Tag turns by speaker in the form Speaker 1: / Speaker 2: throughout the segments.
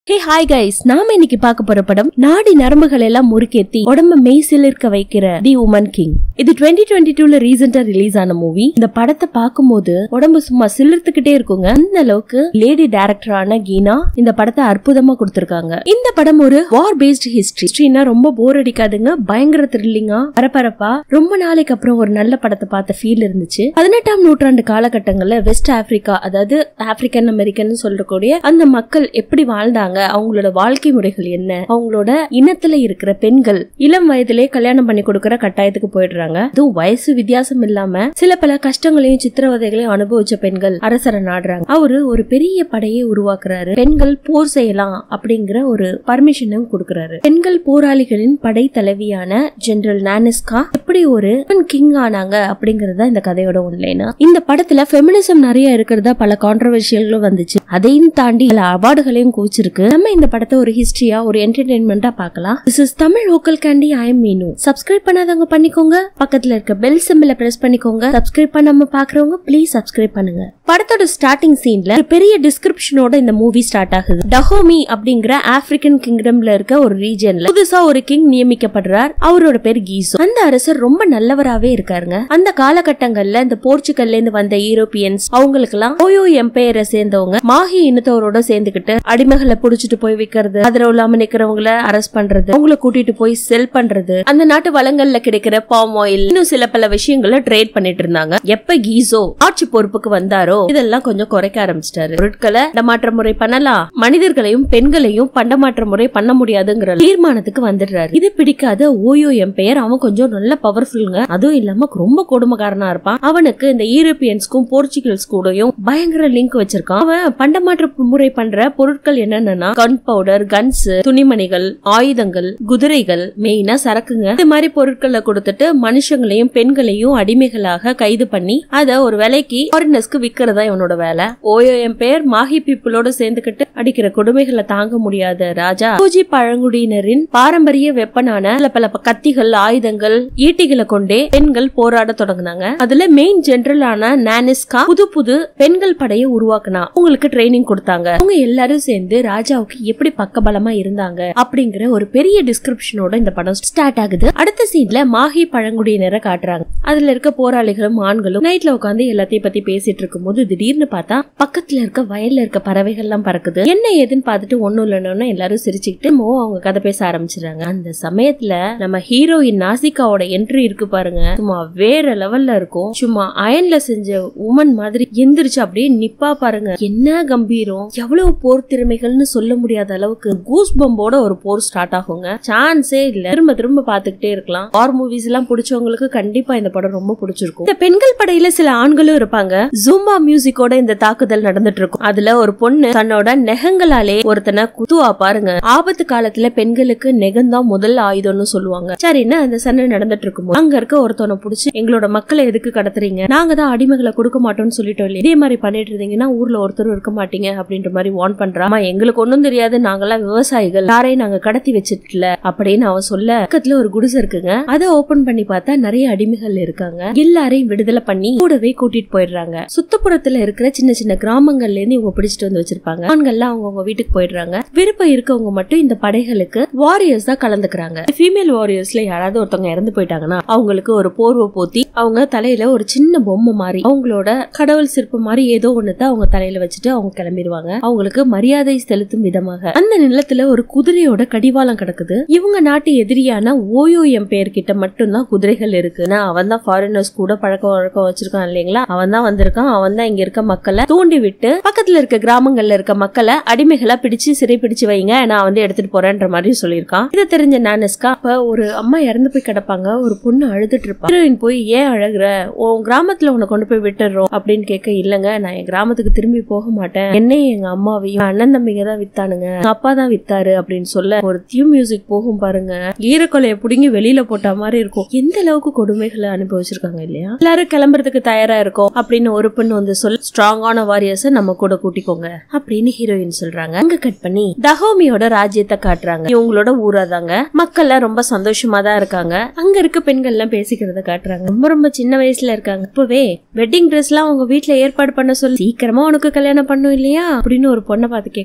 Speaker 1: hey hi guys நாம இன்னைக்கு பார்க்க போற படம் நாடி நரம்புகள் எல்லாம் முறுக்கேத்தி உடம்ப மெய்சிலிருக்க வைக்கிற தி உமன் கிங் இது டுவெண்ட்டி டுவெண்ட்டி டூல ரீசெண்டா ரிலீஸ் ஆன மூவி இந்த படத்தை பார்க்கும்போது உடம்பு சும்மா சிலிர்த்துக்கிட்டே இருக்குங்க அந்த அளவுக்கு லேடி டைரக்டரான கீனா இந்த படத்தை அற்புதமா கொடுத்திருக்காங்க இந்த படம் ஒரு வார் பேஸ்ட் ஹிஸ்டரி ஹிஸ்டரினா ரொம்ப போர் அடிக்காதுங்க பயங்கர த்ரில்லிங்கா பரபரப்பா ரொம்ப நாளைக்கு அப்புறம் ஒரு நல்ல படத்தை பார்த்த ஃபீல் இருந்துச்சு பதினெட்டாம் நூற்றாண்டு காலகட்டங்கள்ல வெஸ்ட் ஆப்பிரிக்கா அதாவது ஆப்பிரிக்கன் அமெரிக்கன் சொல்றக்கூடிய அந்த மக்கள் எப்படி வாழ்ந்தாங்க அவங்களோட வாழ்க்கை முறைகள் என்ன அவங்களோட இனத்துல இருக்கிற பெண்கள் இளம் வயதிலே கல்யாணம் பண்ணி கொடுக்கற கட்டாயத்துக்கு போயிடுறாங்க அதுவும் வயசு வித்தியாசம் இல்லாம சில பல கஷ்டங்களையும் சித்திரவதைகளையும் அனுபவிச்ச பெண்கள் அரசரை நாடுறாங்க அவரு ஒரு பெரிய படையை உருவாக்குறாரு பெண்கள் போர் செய்யலாம் அப்படிங்கிற ஒரு பர்மிஷனும் கொடுக்கறாரு பெண்கள் போராளிகளின் படை தலைவியான ஜெனரல் நானிஸ்கா எப்படி ஒரு கிங் ஆனாங்க அப்படிங்கறத இந்த கதையோட ஒன்லைனா இந்த படத்துல ஃபெமினிசம் நிறைய இருக்கிறதா பல கான்ட்ரவர்ஷியல்களும் வந்துச்சு அதையும் தாண்டி பல அவார்டுகளையும் குவிச்சிருக்கு நம்ம இந்த படத்தை ஒரு ஹிஸ்டரியா ஒரு என்டர்டைன்மெண்டா பார்க்கலாம் this is Tamil local candy I am Meenu subscribe பண்ணாதவங்க பண்ணிக்கோங்க பக்கத்துல இருக்க பெல் சிம்பிள பிரஸ் பண்ணிக்கோங்க சப்ஸ்கிரைப் பண்ணாம பாக்குறவங்க ப்ளீஸ் சப்ஸ்கிரைப் பண்ணுங்க படத்தோட ஸ்டார்டிங் சீன்ல ஒரு பெரிய டிஸ்கிரிப்ஷனோட இந்த மூவி ஸ்டார்ட் ஆகுது டஹோமி அப்படிங்கிற ஆப்பிரிக்கன் கிங்டம்ல இருக்க ஒரு ரீஜன்ல புதுசா ஒரு கிங் நியமிக்கப்படுறார் அவரோட பேர் கீசோ அந்த அரசர் ரொம்ப நல்லவராவே இருக்காருங்க அந்த காலகட்டங்கள்ல இந்த போர்ச்சுகல்ல இருந்து வந்த யூரோப்பியன்ஸ் அவங்களுக்கு எல்லாம் ஓயோ எம்பையரை சேர்ந்தவங்க மாஹி இனத்தவரோட சேர்ந்துகிட்டு அடிமைகளை புடிச்சிட்டு போய் விக்கிறது ஆதரவு இல்லாம நிக்கிறவங்கள அரெஸ்ட் பண்றது அவங்கள கூட்டிட்டு போய் செல் பண்றது அந்த நாட்டு வளங்கள்ல கிடைக்கிற பாம் ஆயில் இன்னும் சில பல விஷயங்களை ட்ரேட் பண்ணிட்டு இருந்தாங்க எப்ப கீசோ ஆட்சி பொறுப்புக்கு வந்தாரோ இதெல்லாம் கொஞ்சம் குறைக்க ஆரம்பிச்சிட்டாரு பொருட்களை பண்டமாற்ற முறை பண்ணலாம் மனிதர்களையும் பெண்களையும் பண்டமாற்ற முறை பண்ண முடியாதுங்கிற தீர்மானத்துக்கு வந்துடுறாரு இது பிடிக்காத ஓயோ எம்பையர் அவன் கொஞ்சம் நல்ல பவர்ஃபுல்லுங்க அதுவும் இல்லாம ரொம்ப கொடுமைக்காரனா இருப்பான் அவனுக்கு இந்த யூரோப்பியன்ஸ்க்கும் போர்ச்சுகல்ஸ் கூடயும் பயங்கர லிங்க் வச்சிருக்கான் அவன் பண்டமாற்ற முறை பண்ற பொருட்கள் என்னென்னா கன் பவுடர் கன்ஸ் துணிமணிகள் ஆயுதங்கள் குதிரைகள் மெயினா சரக்குங்க இந்த மாதிரி பொருட்களை கொடுத்துட்டு மனுஷங்களையும் பெண்களையும் அடிமைகளாக கைது பண்ணி அத ஒரு விலைக்கு ஃபாரினர்ஸ்க்கு விக்கிறதா இவனோட வேலை ஓயோ என் பேர் மாஹி பீப்புளோட சேர்ந்துகிட்டு அடிக்கிற கொடுமைகளை தாங்க முடியாத ராஜா பூஜி பழங்குடியினரின் பாரம்பரிய வெப்பனான சில பல கத்திகள் ஆயுதங்கள் ஈட்டிகளை கொண்டே பெண்கள் போராட தொடங்கினாங்க அதுல மெயின் ஜெனரலான நானிஸ்கா புது புது பெண்கள் படையை உருவாக்குனா உங்களுக்கு ட்ரைனிங் கொடுத்தாங்க அவங்க எல்லாரும் சேர்ந்து ராஜாவுக்கு எப்படி பக்கபலமா இருந்தாங்க அப்படிங்கிற ஒரு பெரிய டிஸ்கிரிப்ஷனோட இந்த படம் ஸ்டார்ட் ஆகுது அடுத்த சீன்ல மாஹி பழங்குடியினரை காட்டுறாங்க அதுல இருக்க போராளிகளும் ஆண்களும் நைட்ல உட்காந்து எல்லாத்தையும் பத்தி பேசிட்டு இருக்கும் போது திடீர்னு பார்த்தா பக்கத்துல இருக்க வயல்ல இருக்க பறவைகள் எல்லாம் பறக்குது என்ன ஏதுன்னு பார்த்துட்டு ஒண்ணும் இல்லைன்னு எல்லாரும் சிரிச்சுக்கிட்டு மோ அவங்க கதை பேச ஆரம்பிச்சிடுறாங்க அந்த சமயத்துல நம்ம ஹீரோயின் நாசிகாவோட என்ட்ரி இருக்கு பாருங்க சும்மா வேற லெவல்ல இருக்கும் சும்மா அயன்ல செஞ்ச உமன் மாதிரி எந்திரிச்சு அப்படியே நிப்பா பாருங்க என்ன கம்பீரம் எவ்வளவு போர் திறமைகள்னு சொல்ல முடியாத அளவுக்கு கூஸ் பம்போட ஒரு போர் ஸ்டார்ட் ஆகுங்க சான்ஸே இல்ல திரும்ப திரும்ப பாத்துக்கிட்டே இருக்கலாம் வார் மூவிஸ் எல்லாம் பிடிச்சவங்களுக்கு கண்டிப்பா இந்த படம் ரொம்ப பிடிச்சிருக்கும் இந்த பெண்கள் படையில சில ஆண்களும் இருப்பாங்க ஜூம்பா மியூசிக்கோட இந்த தாக்குதல் நடந்துட்டு இருக்கும் அதுல ஒரு பொண்ணு தன்னோட நெகங்களாலே ஒருத்தனை குத்துவா பாருங்க ஆபத்து காலத்துல பெண்களுக்கு நெகந்தான் முதல் ஆயுதம்னு சொல்லுவாங்க சரின்னு அந்த சண்டை நடந்துட்டு இருக்கும் அங்க இருக்க ஒருத்தனை புடிச்சு எங்களோட மக்களை எதுக்கு கடத்துறீங்க நாங்க தான் அடிமைகளை கொடுக்க மாட்டோம்னு சொல்லிட்டோம் இல்லையா இதே மாதிரி பண்ணிட்டு இருந்தீங்கன்னா ஊர்ல ஒருத்தரும் இருக்க மாட்டீங்க அப்படின்ற மாதிரி வார்ன் பண்றா "அம்மா, எங்களுக்கு ஒண்ணும் தெரியாது நாங்கெல்லாம் விவசாயிகள் யாரையும் நாங்க கடத்தி வச்சிட்டுல அப்படின்னு அவன் சொல்ல பக்கத்துல ஒரு குடிசை இருக்குங்க அதை ஓபன் பண்ணி பார்த்தா நிறைய அடிமைகள் இருக்காங்க எல்லாரையும் விடுதலை பண்ணி கூடவே கூட்டிட்டு போயிடுறாங்க சுத்தப்புறத்துல இருக்கிற சின்ன சின்ன கிராமங்கள்ல இருந்து இவங்க பிடிச்சிட்டு வந்து வச்சிருப்பாங்க ஆண்கள்லாம் அவங்க வீட்டுக்கு போயிடுறாங்க விருப்பம் இருக்கவங்க மட்டும் இந்த படைகளுக்கு வாரியர்ஸ் தான் கலந்துக்கிறாங்க ஃபீமேல் வாரியர்ஸ்ல யாராவது ஒருத்தவங்க இறந்து போயிட்டாங்கன்னா அவங்களுக்கு ஒரு போர்வை போத்தி அவங்க தலையில ஒரு சின்ன பொம்மை மாதிரி அவங்களோட கடவுள் சிற்பம் மாதிரி ஏதோ ஒண்ணுதான் அவங்க தலையில வச்சுட்டு அவங்க கிளம்பிடுவாங்க அவங்களுக்கு மரியாதை செலுத்தும் விதமாக அந்த நிலத்துல ஒரு குதிரையோட கடிவாளம் கிடக்குது இவங்க நாட்டு எதிரியான ஓயோ எம் பேர் கிட்ட மட்டும்தான் குதிரைகள் இருக்குன்னா அவன் தான் ஃபாரினர்ஸ் கூட பழக்க வழக்கம் வச்சிருக்கான் இல்லைங்களா அவன் தான் வந்திருக்கான் அவன் தான் இங்க இருக்க மக்களை தூண்டி விட்டு பக்கத்துல இருக்க கிராமங்கள்ல இருக்க மக்களை அடிமைகளா பிடிச்சு சிறை பிடிச்சு வைங்க நான் வந்து எடுத்துட்டு போறேன்ற மாதிரி சொல்லியிருக்கான் இதை தெரிஞ்ச நானஸ்கா அப்ப ஒரு அம்மா இறந்து போய் கிடப்பாங்க ஒரு பொண்ணு அழுதுட்டு இருப்பா ஹீரோயின் போய் ஏன் அழகுற உன் கிராமத்துல உன்னை கொண்டு போய் விட்டுறோம் அப்படின்னு கேட்க இல்லங்க நான் என் கிராமத்துக்கு திரும்பி போக மாட்டேன் என்னையும் எங்க அம்மாவையும் அண்ணன் தம்பிங்க தான் வித்தானுங்க எங்க அப்பா தான் வித்தாரு அப்படின்னு சொல்ல ஒரு தியூ மியூசிக் போகும் பாருங்க ஈரக்கொலைய புடுங்கி வெளியில போட்ட மாதிரி இருக்கும் எந்த அளவுக்கு கொடுமைகளை அனுபவிச்சிருக்காங்க இல்லையா எல்லாரும் கிளம்புறதுக்கு தயாரா இருக்கும் அப்படின்னு ஒரு பெண் வந்து சொல்ல ஸ்ட்ராங்கான வாரியர்ஸ் நம்ம கூட கூட்டிக்கோங்க அப்படின்னு ஹீரோயின் சொல்றாங்க அங்க கட் பண்ணி தஹோமியோட ராஜ்யத்தை காட்டுறாங்க இவங்களோட ஊரா தாங்க மக்கள் எல்லாம் ரொம்ப சந்தோஷமா தான் இருக்காங்க அங்க இருக்க பெண்கள் எல்லாம் பேசிக்கிறத காட்டுறாங்க ரொம்ப ரொம்ப சின்ன வயசுல இருக்காங்க இப்பவே வெட்டிங் ட்ரெஸ் எல்லாம் அவங்க வீட்டுல ஏற்பாடு பண்ண சொல்லி சீக்கிரமா உனக்கு கல்யாணம் பண்ணும் இல்லையா அப்படின்னு ஒரு பொண்ணை பார்த்து கேக்குறாங்க அவ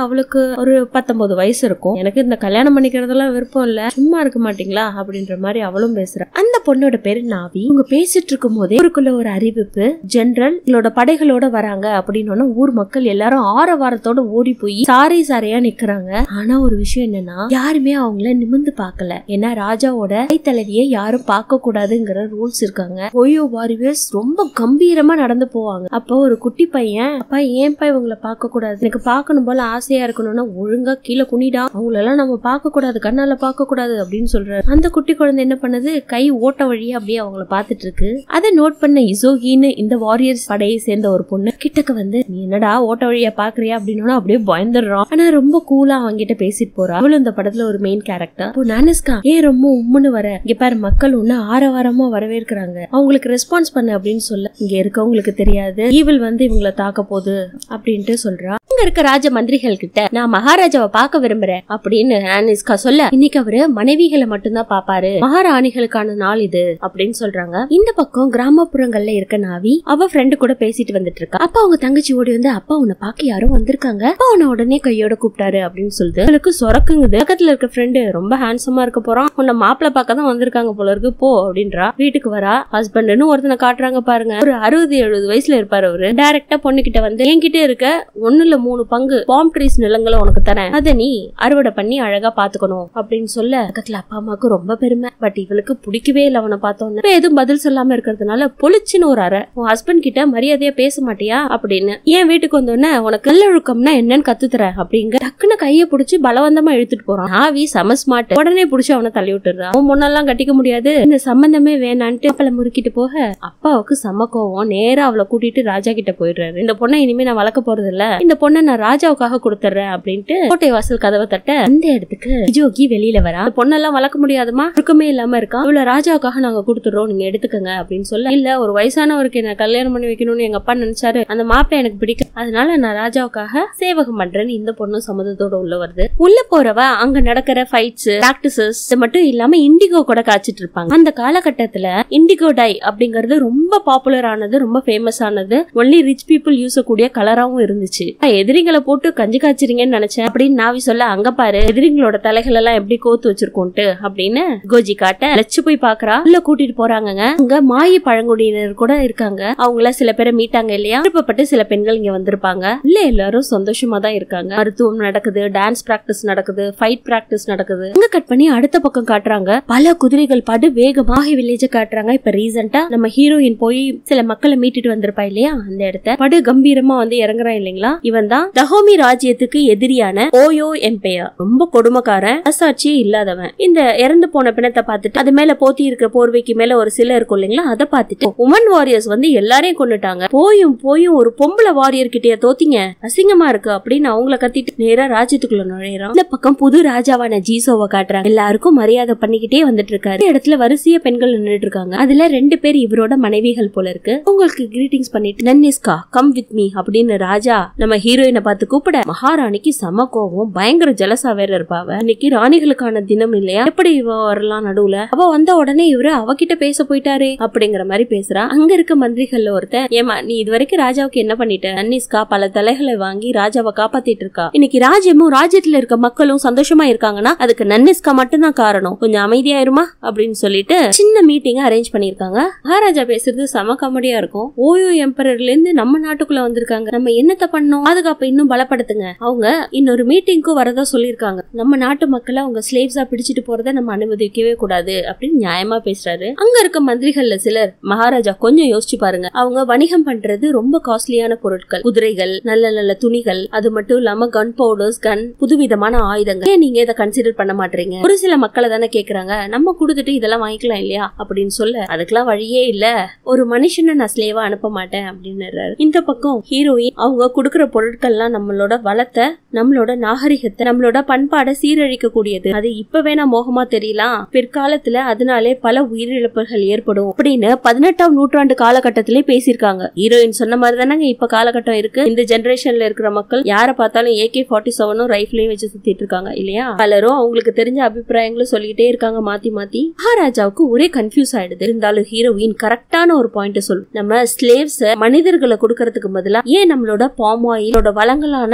Speaker 1: அவளுக்கு ஒரு பத்தொன்பது வயசு இருக்கும் எனக்கு இந்த கல்யாணம் பண்ணிக்கிறதெல்லாம் விருப்பம் இல்ல சும்மா இருக்க மாட்டீங்களா அப்படின்ற மாதிரி அவளும் பேசுறா அந்த பொண்ணோட பேரு நாவி இவங்க பேசிட்டு இருக்கும் போதே ஊருக்குள்ள ஒரு அறிவிப்பு ஜெனரல் இவளோட படைகளோட வராங்க அப்படின்னு ஊர் மக்கள் எல்லாரும் ஆரவாரத்தோட ஓடி போய் சாரை சாரையா நிக்கிறாங்க ஆனா ஒரு விஷயம் என்னன்னா யாருமே அவங்கள நிமிந்து பார்க்கல ஏன்னா ராஜாவோட தலைவியை யாரும் பார்க்க கூடாதுங்கிற ரூல்ஸ் இருக்காங்க ஓயோ வாரியர்ஸ் ரொம்ப கம்பீரமா நடந்து போவாங்க அப்போ ஒரு குட்டி பையன் அப்பா ஏன்பா இவங்கள பார்க்க கூடாது எனக்கு பார்க்கணும் போல ஆசையா இருக்கணும்னா ஒழுங்கா கீழே குனிடா அவங்களெல்லாம் நம்ம பார்க்க கூடாது கண்ணால பார்க்க கூடாது அப்படின்னு சொல்றாரு அந்த குட்டி குழந்தை என்ன பண்ணுது கை ஓட்ட வழியா அப்படியே அவங்கள பார்த்துட்டு இருக்கு அதை நோட் பண்ண இசோகின்னு இந்த வாரியர்ஸ் படையை சேர்ந்த ஒரு பொண்ணு கிட்டக்க வந்து நீ என்னடா ஓட்ட வழியா பாக்குறியா அப்படின்னு அப்படியே பயந்துடுறான் ஆனா ரொம்ப கூலா அவங்கிட்ட பேசிட்டு போறா அவளும் இந்த படத்துல ஒரு மெயின் கேரக்டர் இப்போ நானிஸ்கா ஏன் ரொம்ப உம்முன்னு வர இங்க பாரு மக்கள் ஒண்ணு ஆரவாரமா வரவேற்கிறாங்க அவங்களுக்கு ரெஸ்பான்ஸ் பண்ணு அப்படின்னு சொல்ல இங்க இருக்கவங்களுக்கு தெரியாது ஈவில் வந்து இவங்களை தாக்க போகுது அப்படின்ட்டு சொல்றா இங்க இருக்க ராஜ மந்திரிகள் கிட்ட நான் மகாராஜாவை பார்க்க விரும்புறேன் அப்படின்னு நானிஸ்கா சொல்ல இன்னைக்கு அவரு மனைவிகளை மட்டும்தான் பாப்பாரு மகாராணிகளுக்கான நாள் இது அப்படின்னு சொல்றாங்க இந்த பக்கம் கிராமப்புறங்கள்ல இருக்க நாவி அவ ஃப்ரெண்டு கூட பேசிட்டு வந்துட்டு இருக்கா அப்பா அவங்க தங்கச்சி ஓடி வந்து அப்பா உன்னை பாக்க யாரும் வந்திருக்காங்க அப்பா உன்னை உடனே கையோட கூப்பிட்டாரு அப்படின்னு சொல்லுது அவளுக்கு சொரக்குங்குது பக்கத்துல இருக்க ஃப்ரெண்டு ரொம்ப ஹேண்ட்ஸமா இருக்க போறான் உன்னை மாப்பிள்ள பார்க்க தான் வந்திருக்காங்க போல இருக்கு போ அப்படின்றா வீட்டுக்கு வரா ஹஸ்பண்ட்னு ஒருத்தனை காட்டுறாங்க பாருங்க ஒரு அறுபது எழுபது வயசுல இருப்பாரு அவரு டைரக்டா பொண்ணு கிட்ட வந்து என்கிட்ட இருக்க ஒண்ணுல மூணு பங்கு பாம் ட்ரீஸ் நிலங்களை உனக்கு தரேன் அதை நீ அறுவடை பண்ணி அழகா பாத்துக்கணும் அப்படின்னு சொல்ல பக்கத்துல அப்பா அம்மாவுக்கு ரொம்ப பெருமை பட் இவளுக்கு பிடிக்கவே இல்லை அவனை பார்த்தோன்னு இவன் எதுவும் பதில் சொல்லாம இருக்கிறதுனால பொழிச்சுன்னு ஒரு அறை உன் ஹஸ்பண்ட் கிட்ட மரியாதையா பேச மாட்டியா அப்படின்னு ஏன் வீட்டுக்கு வந்தோடனே உனக்கு நல்லொழுக்கம்னா என்னன்னு கத்து தரேன் அப்படிங்க டக்குன்னு கைய புடிச்சு பலவந்தமா இழுத்துட்டு போறான் ஆவி செம ஸ்மார்ட் உடனே புடிச்சு அவனை தள்ளி விட்டுறான் அவன் முன்னெல்லாம் கட்டிக்க முடியாது இந்த சம்பந்தமே வேணான்ட்டு அப்பள முறுக்கிட்டு போக அப்பாவுக்கு செம கோவம் நேரா அவளை கூட்டிட்டு ராஜா கிட்ட போயிடுறாரு இந்த பொண்ணை இனிமே நான் வளர்க்க போறது இல்ல இந்த பொண்ணை நான் ராஜாவுக்காக கொடுத்துறேன் அப்படின்ட்டு கோட்டை வாசல் கதவை தட்ட அந்த இடத்துக்கு ஜோகி வெளியில வரா இந்த பொண்ணெல்லாம் வளர்க்க முடியாதுமா சுருக்கமே இல்லாம இருக்கா இவ்வளவு ராஜாவுக்காக நாங்க கொடுத்துறோம் நீங்க எடுத்துக்கங்க அப்படின்னு சொல்ல இல்ல ஒரு வயசானவருக்கு என்ன கல்யாணம் பண்ணி வைக்கணும்னு எங்க அப்பா நினைச்சாரு அந்த மாப்பிள்ளை எனக்கு பிடிக்கும் அதனால நான் ராஜாவுக்காக சேவகம் பண்றேன்னு இந்த பொண்ணு சம்மதத்தோட உள்ள வருது உள்ள போறவ அங்க நடக்கிற ஃபைட்ஸ் பிராக்டிசஸ் இது மட்டும் இல்லாம இண்டிகோ கூட காய்ச்சிட்டு இருப்பாங்க அந்த காலகட்டத்துல இண்டிகோ டை அப்படிங்கறது ரொம்ப பாப்புலர் ஆனது ரொம்ப ஃபேமஸ் ஆனது ஒன்லி ரிச் பீப்புள் யூஸ் கூடிய கலராவும் இருந்துச்சு நான் எதிரிகளை போட்டு கஞ்சி காய்ச்சிருங்கன்னு நினைச்சேன் அப்படின்னு நாவி சொல்ல அங்க பாரு எதிரிங்களோட தலைகள் எல்லாம் எப்படி கோத்து வச்சிருக்கோன்ட்டு அப்படின்னு கோஜி காட்ட லட்சு போய் பாக்குறா உள்ள கூட்டிட்டு போறாங்கங்க அங்க மாயி பழங்குடியினர் கூட இருக்காங்க அவங்கள சில பேரை மீட்டாங்க இல்லையா விருப்பப்பட்டு சில பெண்கள் இங்க வந்திருப்பாங்க இல்ல எல்லாரும் சந்தோஷமா தான் இருக்காங்க மருத்துவம் நடக்குது டான்ஸ் பிராக்டிஸ் நடக்குது ஃபைட் பிராக்டிஸ் நடக்குது இங்க கட் பண்ணி அடுத்த பக்கம் காட்டுறாங்க பல குதிரைகள் படு வேகமாக வில்லேஜ காட்டுறாங்க இப்ப ரீசெண்டா நம்ம ஹீரோயின் போய் சில மக்களை மீட்டுட்டு வந்திருப்பா இல்லையா அந்த இடத்த படு கம்பீரமா வந்து இறங்குறான் இல்லைங்களா இவன் தான் தஹோமி ராஜ்யத்துக்கு எதிரியான ஓயோ எம்பையர் ரொம்ப கொடுமைக்காரன் அசாட்சியே இல்லாதவன் இந்த இறந்து போன பிணத்தை பார்த்துட்டு அது மேல போத்தி இருக்க போர்வைக்கு மேல ஒரு சிலை இருக்கும் இல்லைங்களா அதை பார்த்துட்டு உமன் வாரியர்ஸ் வந்து எல்லாரையும் கொண்டுட்டாங்க போயும் போயும் ஒரு பொம்பளை வாரியர் கிட்டே தோத்தீங்க அசிங்கமா இருக்கு அப்படின்னு அவங்கள கத்திட்டு நேரா ராஜ்யத்துக்குள்ள நுழையிறான் இந்த பக்கம் புது ராஜாவான ஜீசோவை காட்டுறாங்க எல்லாருக்கும் மரியாதை பண்ணிக்கிட்டே வந்துட்டு இருக்காரு இந்த இடத்துல வரிசைய பெண்கள் நின்னுட்டு இருக்காங்க அதுல ரெண்டு பேர் இவரோட மனைவிகள் போல இருக்கு உங்களுக்கு கிரீட்டிங்ஸ் பண்ணிட்டு நன்னிஸ்கா கம் வித் மீ அப்படின்னு ராஜா நம்ம ஹீரோயினை பார்த்து கூப்பிட மகாராணிக்கு சம கோவம் பயங்கர ஜலசா வேற இருப்பாவ இன்னைக்கு ராணிகளுக்கான தினம் இல்லையா எப்படி இவ வரலாம் நடுவுல அவ வந்த உடனே இவரு அவகிட்ட பேச போயிட்டாரே அப்படிங்கிற மாதிரி பேசுறா அங்க இருக்க மந்திரிகள்ல ஒருத்தன் ஏமா நீ இது வரைக்கும் ராஜாவுக்கு என்ன பண்ணிட்ட நன்னிஸ்கா பல தலைகளை வாங்கி ராஜாவை காப்பாத்திட்டு இருக்கா இன்னைக்கு ராஜ்யமும் ராஜ்யத்துல இருக்க மக்களும் சந்தோஷமா இருக்காங்கன்னா அதுக்கு நன்னிஸ்கா மட்டும்தான் காரணம் கொஞ்சம் அமைதியாயிருமா அப்படின்னு சொல்லிட்டு சின்ன மீட்டிங் அரேஞ்ச் பண்ணிருக்காங்க மகாராஜா பேசுறது செம காமெடியா இருக்கும் ஓயோ எம்பரர்ல இருந்து நம்ம நாட்டுக்குள்ள வந்திருக்காங்க நம்ம என்னத்த பண்ணோம் பாதுகாப்பை இன்னும் பலப்படுத்துங்க அவங்க இன்னொரு மீட்டிங்க்கும் வரதா சொல்லிருக்காங்க நம்ம நாட்டு மக்களை அவங்க ஸ்லேவ்ஸா பிடிச்சிட்டு போறத நம்ம அனுமதிக்கவே கூடாது அப்படின்னு நியாயமா பேசுறாரு அங்க இருக்க மந்திரிகள்ல சிலர் மகாராஜா கொஞ்சம் யோசிச்சு பாருங்க அவங்க வணிகம் பண்றது ரொம்ப காஸ்ட்லியான பொருட்கள் குதிரைகள் நல்ல நல்ல துணிகள் அது மட்டும் இல்லாம கன் பவுடர்ஸ் கன் புதுவிதமான ஆயுதங்கள் ஏன் நீங்க இதை கன்சிடர் பண்ண மாட்டீங்க ஒரு சில மக்களை தானே கேக்குறாங்க நம்ம கொடுத்துட்டு இதெல்லாம் வாங்கிக்கலாம் இல்லையா அப்படின்னு சொல்ல அதுக்கெல்லாம் வழியே இல்ல ஒரு மனுஷனை நான் ஸ்லேவா அனுப்ப மாட்டேன் அப்படின்னு இந்த பக்கம் ஹீரோயின் அவங்க கொடுக்கிற பொருட்கள்லாம் நம்மளோட வளத்தை நம்மளோட நாகரிகத்தை நம்மளோட பண்பாடை சீரழிக்க கூடியது அது இப்ப வேணா மோகமா தெரியலாம் பிற்காலத்துல அதனாலே பல உயிரிழப்புகள் ஏற்படும் அப்படின்னு பதினெட்டாம் நூற்றாண்டு காலகட்டத்திலே பேசியிருக்காங்க ஹீரோயின் சொன்ன மாதிரி தானங்க இப்ப காலகட்டம் இருக்கு இந்த ஜெனரேஷன்ல இருக்கிற மக்கள் யார பார்த்தாலும் ஏகே ஃபார்ட்டி செவனும் ரைஃபிளையும் வச்சு சுத்திட்டு இருக்காங்க இல்லையா பலரும் அவங்களுக்கு தெரிஞ்ச அபிப்பிராயங்களும் சொல்லிட்டே இருக்காங்க மாத்தி மாத்தி மகாராஜாவுக்கு ஒரே கன்ஃபியூஸ் ஆயிடுது இருந்தாலும் ஹீரோயின் கரெக்டான ஒரு பாயிண்ட் சொல்லு நம்ம ஸ்லேவ்ஸ் மனிதர்களை கொடுக்கறதுக்கு பதிலா ஏன் நம்மளோட பாம் ஆயிலோட வளங்களான தங்கம்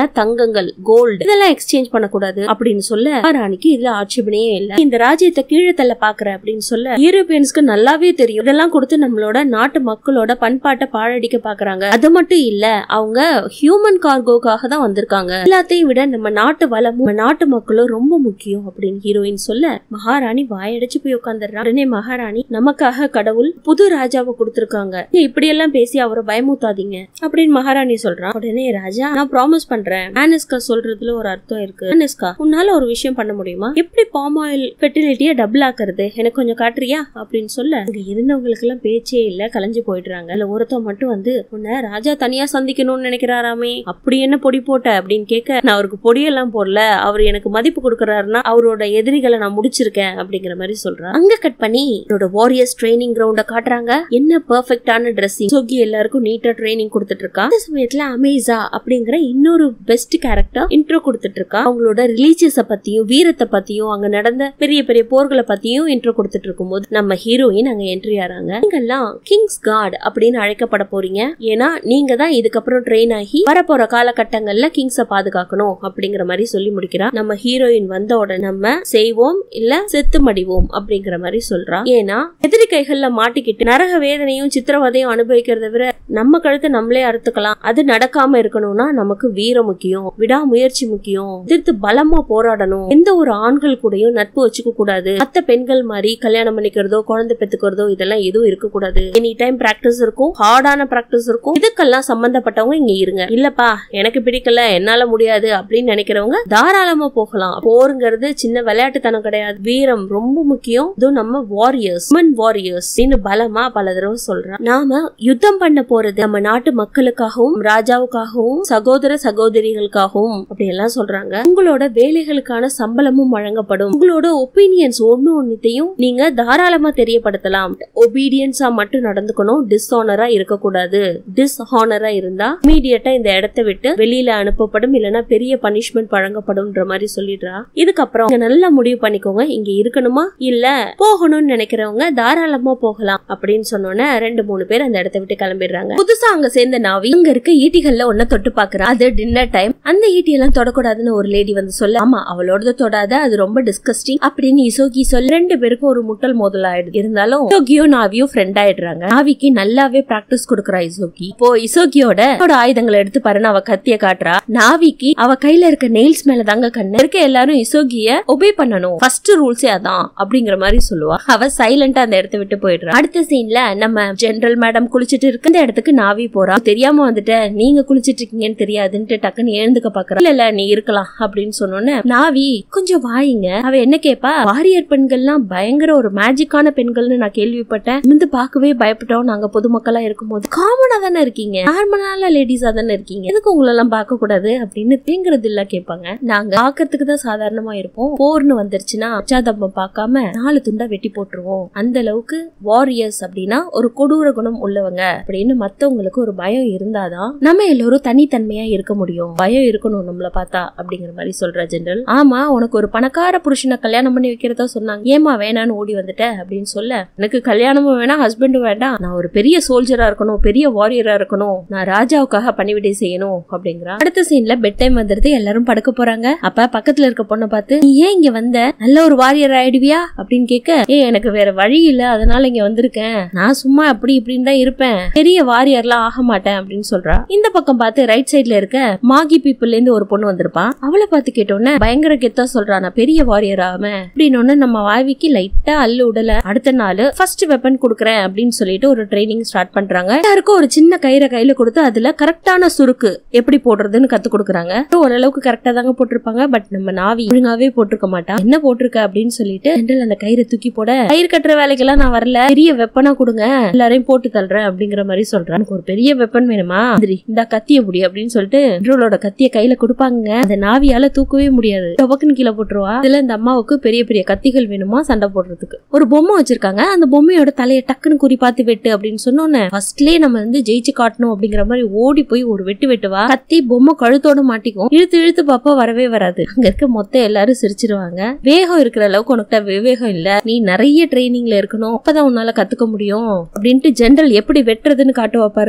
Speaker 2: தங்கங்கள் கோல்டு இதெல்லாம் எக்ஸ்சேஞ்ச் பண்ணக்கூடாது அப்படின்னு சொல்ல மகாராணிக்கு இதுல ஆட்சேபனையே இல்ல இந்த ராஜ்யத்தை கீழே தள்ள பாக்குற அப்படின்னு சொல்ல யூரோப்பியன்ஸ்க்கு நல்லாவே தெரியும் இதெல்லாம் கொடுத்து நம்மளோட நாட்டு மக்களோட பண்பாட்டை பாழடிக்க பாக்குறாங்க அது மட்டும் இல்ல அவங்க ஹியூமன் கார்கோக்காக தான் வந்திருக்காங்க எல்லாத்தையும் விட நம்ம நாட்டு வளமும் நம்ம நாட்டு மக்களும் ரொம்ப முக்கியம் அப்படின்னு ஹீரோயின் சொல்ல மகாராணி வாயடைச்சு போய் உட்காந்துடுறா உடனே மகாராணி நமக்காக கடவுள் புது ராஜாவை கொடுத்திருக்காங்க நீங்க இப்படி எல்லாம் பேசி அவரை பயமுத்தாதீங்க அப்படின்னு மகாராணி சொல்றான் உடனே ராஜா நான் ப்ராமிஸ் பண்றேன் ஆனஸ்கா சொல்றதுல ஒரு அர்த்தம் இருக்கு ஆனஸ்கா உன்னால ஒரு விஷயம் பண்ண முடியுமா எப்படி பாம் ஆயில் ஃபெர்டிலிட்டிய டபுள் ஆக்குறது எனக்கு கொஞ்சம் காட்டுறியா அப்படின்னு சொல்ல இங்க இருந்தவங்களுக்கு எல்லாம் பேச்சே இல்ல கலைஞ்சு போயிடுறாங்க அதுல ஒருத்தன் மட்டும் வந்து உன்னை ராஜா தனியா சந்திக்கணும்னு நினைக்கிறாராமே அப்படி என்ன பொடி போட்ட அப்படின்னு கேட்க நான் அவருக்கு பொடியெல்லாம் போடல அவர் எனக்கு மதிப்பு கொடுக்கறாருன்னா அவரோட எதிரிகளை நான் முடிச்சிருக்கேன் அப்படிங்கிற மாதிரி சொல்றான் அங்க கட் பண்ணி என்னோட வாரியர்ஸ் ட்ரைனிங் கிரவுண்ட காட்டுறாங்க என்ன பெர்ஃபெக்டான ட்ரெஸ்ஸிங் சொகி எல்லாருக்கும் நீட்டா ட்ரைனிங் கொடுத்துட்டு இருக்கா அந்த சமயத்துல அமேசா அப்படிங்கிற இன்னொரு பெஸ்ட் கேரக்டர் இன்ட்ரோ கொடுத்துட்டு இருக்கா அவங்களோட ரிலீஜியஸ பத்தியும் வீரத்தை பத்தியும் அங்க நடந்த பெரிய பெரிய போர்களை பத்தியும் இன்ட்ரோ கொடுத்துட்டு இருக்கும்போது நம்ம ஹீரோயின் அங்க என்ட்ரி ஆறாங்க நீங்கெல்லாம் கிங்ஸ் காட் அப்படின்னு அழைக்கப்பட போறீங்க ஏன்னா நீங்க தான் இதுக்கப்புறம் ட்ரெயின் ஆகி வரப்போற காலகட்டங்கள்ல கிங்ஸ பாதுகாக்கணும் அப்படிங்கிற மாதிரி சொல்லி முடிக்கிறா நம்ம ஹீரோயின் வந்த உடனே நம்ம செய்வோம் இல்ல செத்து மடிவோம் அப்படிங்கிற மாதிரி சொல்றா ஏன்னா எதிரி கைகள்ல மாட்டிக்கிட்டு நரக வேதனையும் சித்திரவதையும் அனுபவிக்கிறத விட நம்ம கழுத்தை நம்மளே அறுத்துக்கலாம் அது நடக்காம இருக்கணும்னா நமக்கு வீரம் முக்கியம் விடாமுயற்சி முக்கியம் எதிர்த்து பலமா போராடணும் எந்த ஒரு ஆண்கள் கூடயும் நட்பு வச்சுக்க கூடாது மத்த பெண்கள் மாதிரி கல்யாணம் பண்ணிக்கிறதோ குழந்தை பெத்துக்கிறதோ இதெல்லாம் எதுவும் இருக்க கூடாது எனி டைம் பிராக்டிஸ் இருக்கும் ஹார்டான பிராக்டிஸ் இருக்கும் இதுக்கெல்லாம் சம்பந்தப்பட்டவங்க இங்க இருங்க இல்லப்பா எனக்கு பிடிக்கல என்னால முடியாது அப்படின்னு நினைக்கிறவங்க தாராளமா போகலாம் போருங்கிறது சின்ன விளையாட்டுத்தனம் கிடையாது வீரம் ரொம்ப முக்கியம் இதுவும் நம்ம வாரியர்ஸ் உமன் வாரியர்ஸ் பலமா பல தடவை சொல்றேன் நாம யுத்தம் பண்ண போறது நம்ம நாட்டு மக்களுக்காகவும் ராஜாவுக்காகவும் சகோதர சகோதரிகளுக்காகவும் அப்படி எல்லாம் சொல்றாங்க உங்களோட வேலைகளுக்கான சம்பளமும் வழங்கப்படும் உங்களோட ஒப்பீனியன்ஸ் ஒண்ணு ஒன்னுத்தையும் நீங்க தாராளமா தெரியப்படுத்தலாம் ஒபீடியன்ஸா மட்டும் நடந்துக்கணும் டிஸ்ஆனரா இருக்கக்கூடாது டிஸ்ஹானரா இருந்தா இமீடியட்டா இந்த இடத்தை விட்டு வெளியில அனுப்பப்படும் இல்லனா பெரிய பனிஷ்மெண்ட் வழங்கப்படும்ன்ற மாதிரி சொல்லிடுறா இதுக்கப்புறம் நீங்க நல்லா முடிவு பண்ணிக்கோங்க இங்க இருக்கணுமா இல்ல போகணும்னு நினைக்கிறவங்க தாராளமா போகலாம் அப்படின்னு சொன்னோன்னே ரெண்டு மூணு பேர் அந்த இடத்தை விட்டு கிளம்பிடுறாங்க புதுசா அங்க சேர்ந்த நாவி அங்க இருக்க ஈட்டிகள்ல ஒன்ன தொட்டு பாக்குறா அது டின்னர் டைம் அந்த ஈட்டி எல்லாம் தொடக்கூடாதுன்னு ஒரு லேடி வந்து சொல்ல ஆமா அவளோடது தொடாத அது ரொம்ப டிஸ்கஸ்டிங் அப்படின்னு இசோகி சொல்ல ரெண்டு பேருக்கும் ஒரு முட்டல் மோதல் ஆயிடுது இருந்தாலும் இசோகியும் நாவியும் ஃப்ரெண்ட் ஆயிடுறாங்க நாவிக்கு நல்லாவே பிராக்டிஸ் கொடுக்குறா இசோகி இப்போ இசோகியோட அவளோட ஆயுதங்களை எடுத்து பாருன்னு அவ கத்திய காட்டுறா நாவிக்கு அவ கையில இருக்க நெயில்ஸ் மேல தாங்க கண்ணு இருக்க எல்லாரும் இசோகிய ஒபே பண்ணணும் ஃபர்ஸ்ட் ரூல்ஸே அதான் அப்படிங்கிற மாதிரி சொல்லுவா அவ சைலண்டா அந்த இடத்த விட்டு போயிடுறா அடுத்த சீன்ல நம்ம ஜெனரல் மேடம் குளிச்சிட்டு இருக்க இந்த இடத்துக்கு நாவி போறா தெரியாம வந்துட்ட நீங்க குளிச்சிட்டு இருக்கீங்கன்னு தெரியாதுன்ட்டு டக்குன்னு எழுந்துக்க பாக்குறா இல்ல இல்ல நீ இருக்கலாம் அப்படின்னு சொன்னோன்னே நாவி கொஞ்சம் வாயிங்க அவ என்ன கேப்பா வாரியர் பெண்கள்லாம் பயங்கர ஒரு மேஜிக்கான பெண்கள்னு நான் கேள்விப்பட்டேன் வந்து பார்க்கவே பயப்பட்டோம் நாங்க பொதுமக்களா இருக்கும்போது காமனா தானே இருக்கீங்க நார்மலான லேடிஸா தானே இருக்கீங்க எதுக்கு உங்களெல்லாம் பார்க்க கூடாது அப்படின்னு தேங்குறது இல்ல கேட்பாங்க நாங்க பாக்கிறதுக்கு தான் சாதாரணமா இருப்போம் போர்னு வந்துருச்சுன்னா அச்சாதம்பம் பார்க்காம நாலு துண்டா வெட்டி போட்டுருவோம் அந்த அளவுக்கு வாரியர்ஸ் அப்படின்னா ஒரு கொடூர குணம் உள்ளவங்க அப்படின்னு மத்தவங்களுக்கு ஒரு பயம் இருந்தாதான் நம்ம எல்லோரும் தனித்தன்மையா இருக்க முடியும் பயம் இருக்கணும் நம்மள பார்த்தா அப்படிங்கிற மாதிரி சொல்ற ஜெனரல் ஆமா உனக்கு ஒரு பணக்கார புருஷனை கல்யாணம் பண்ணி வைக்கிறதா சொன்னாங்க ஏமா வேணான்னு ஓடி வந்துட்ட அப்படின்னு சொல்ல எனக்கு கல்யாணமும் வேணாம் ஹஸ்பண்டும் வேண்டாம் நான் ஒரு பெரிய சோல்ஜரா இருக்கணும் பெரிய வாரியரா இருக்கணும் நான் ராஜாவுக்காக பணிவிடை செய்யணும் அப்படிங்கிறா அடுத்த சீன்ல பெட் டைம் வந்துருது எல்லாரும் படுக்க போறாங்க அப்ப பக்கத்துல இருக்க பொண்ணை பார்த்து நீ ஏன் இங்க வந்த நல்ல ஒரு வாரியர் ஆயிடுவியா அப்படின்னு கேட்க ஏ எனக்கு வேற வழி இல்ல அதனால இங்க வந்திருக்கேன் நான் சும்மா அப்படி இப்படின்னு தான் இருப்பேன் பெரிய வாரியர்லாம் ஆக மாட்டேன் அப்படின்னு சொல்றா இந்த பக்கம் பார்த்து ரைட் சைடுல இருக்க மாகி பீப்புள்ல இருந்து ஒரு பொண்ணு வந்திருப்பா அவளை பார்த்து கேட்டோன்னே பயங்கர கெத்தா சொல்றா நான் பெரிய வாரியர் ஆவேன் அப்படின்னு நம்ம வாவிக்கு லைட்டா அள்ளு உடல அடுத்த நாள் ஃபர்ஸ்ட் வெப்பன் கொடுக்குறேன் அப்படின்னு சொல்லிட்டு ஒரு ட்ரைனிங் ஸ்டார்ட் பண்றாங்க எல்லாருக்கும் ஒரு சின்ன கயிறை கையில கொடுத்து அதுல கரெக்டான சுருக்கு எப்படி போடுறதுன்னு கத்து கொடுக்குறாங்க ஓரளவுக்கு கரெக்டா தாங்க போட்டிருப்பாங்க பட் நம்ம நாவி ஒழுங்காவே போட்டிருக்க மாட்டா என்ன போட்டிருக்க அப்படின்னு சொல்லிட்டு ஜென்ரல் அந்த கயிறை தூக்கி போட கயிறு கட்டுற வேலைக்கெல்லாம் நான் வரல பெரிய வெப்பனா கொடுங்க எல்லாரையும் போட்டு தள்ளுறேன் அப்படிங்கிற மாதிரி சொல்றேன் எனக்கு ஒரு பெரிய வெப்பன் வேணுமா சரி இந்த கத்திய முடி அப்படின்னு சொல்லிட்டு ஜென்ரலோட கத்திய கையில கொடுப்பாங்க அந்த நாவியால தூக்கவே முடியாது டொபக்குன்னு கீழே போட்டுருவா இதுல இந்த அம்மாவுக்கு பெரிய பெரிய கத்திகள் வேணுமா சண்டை போடுறதுக்கு ஒரு பொம்மை வச்சிருக்காங்க அந்த பொம்மையோட தலையை டக்குன்னு குறி பார்த்து வெட்டு அப்படின்னு சொன்னோன்னே ஃபர்ஸ்ட்லயே நம்ம வந்து ஜெயிச்சு காட்டணும் அப்படிங்கிற மாதிரி ஓடி போய் ஒரு வெட்டு வெட்டுவா கத்தி பொம்மை கழுத்தோட மாட்டிக்கும் இழுத்து இழுத்து பாப்பா வரவே வராது அங்க இருக்க மொத்த எல்லாரும் சிரிச்சிருவாங்க வேகம் இருக்கிற அளவுக்கு உனக்கு விவேகம் இல்ல நீ நிறைய ட்ரைனிங்ல இருக்கணும் அப்பதான் உன்னால கத்துக்க முடியும் அப்படின்ட்டு ஜெனரல் எப்படி வெட்டுறதுன்னு காட்டுவா பாருங்க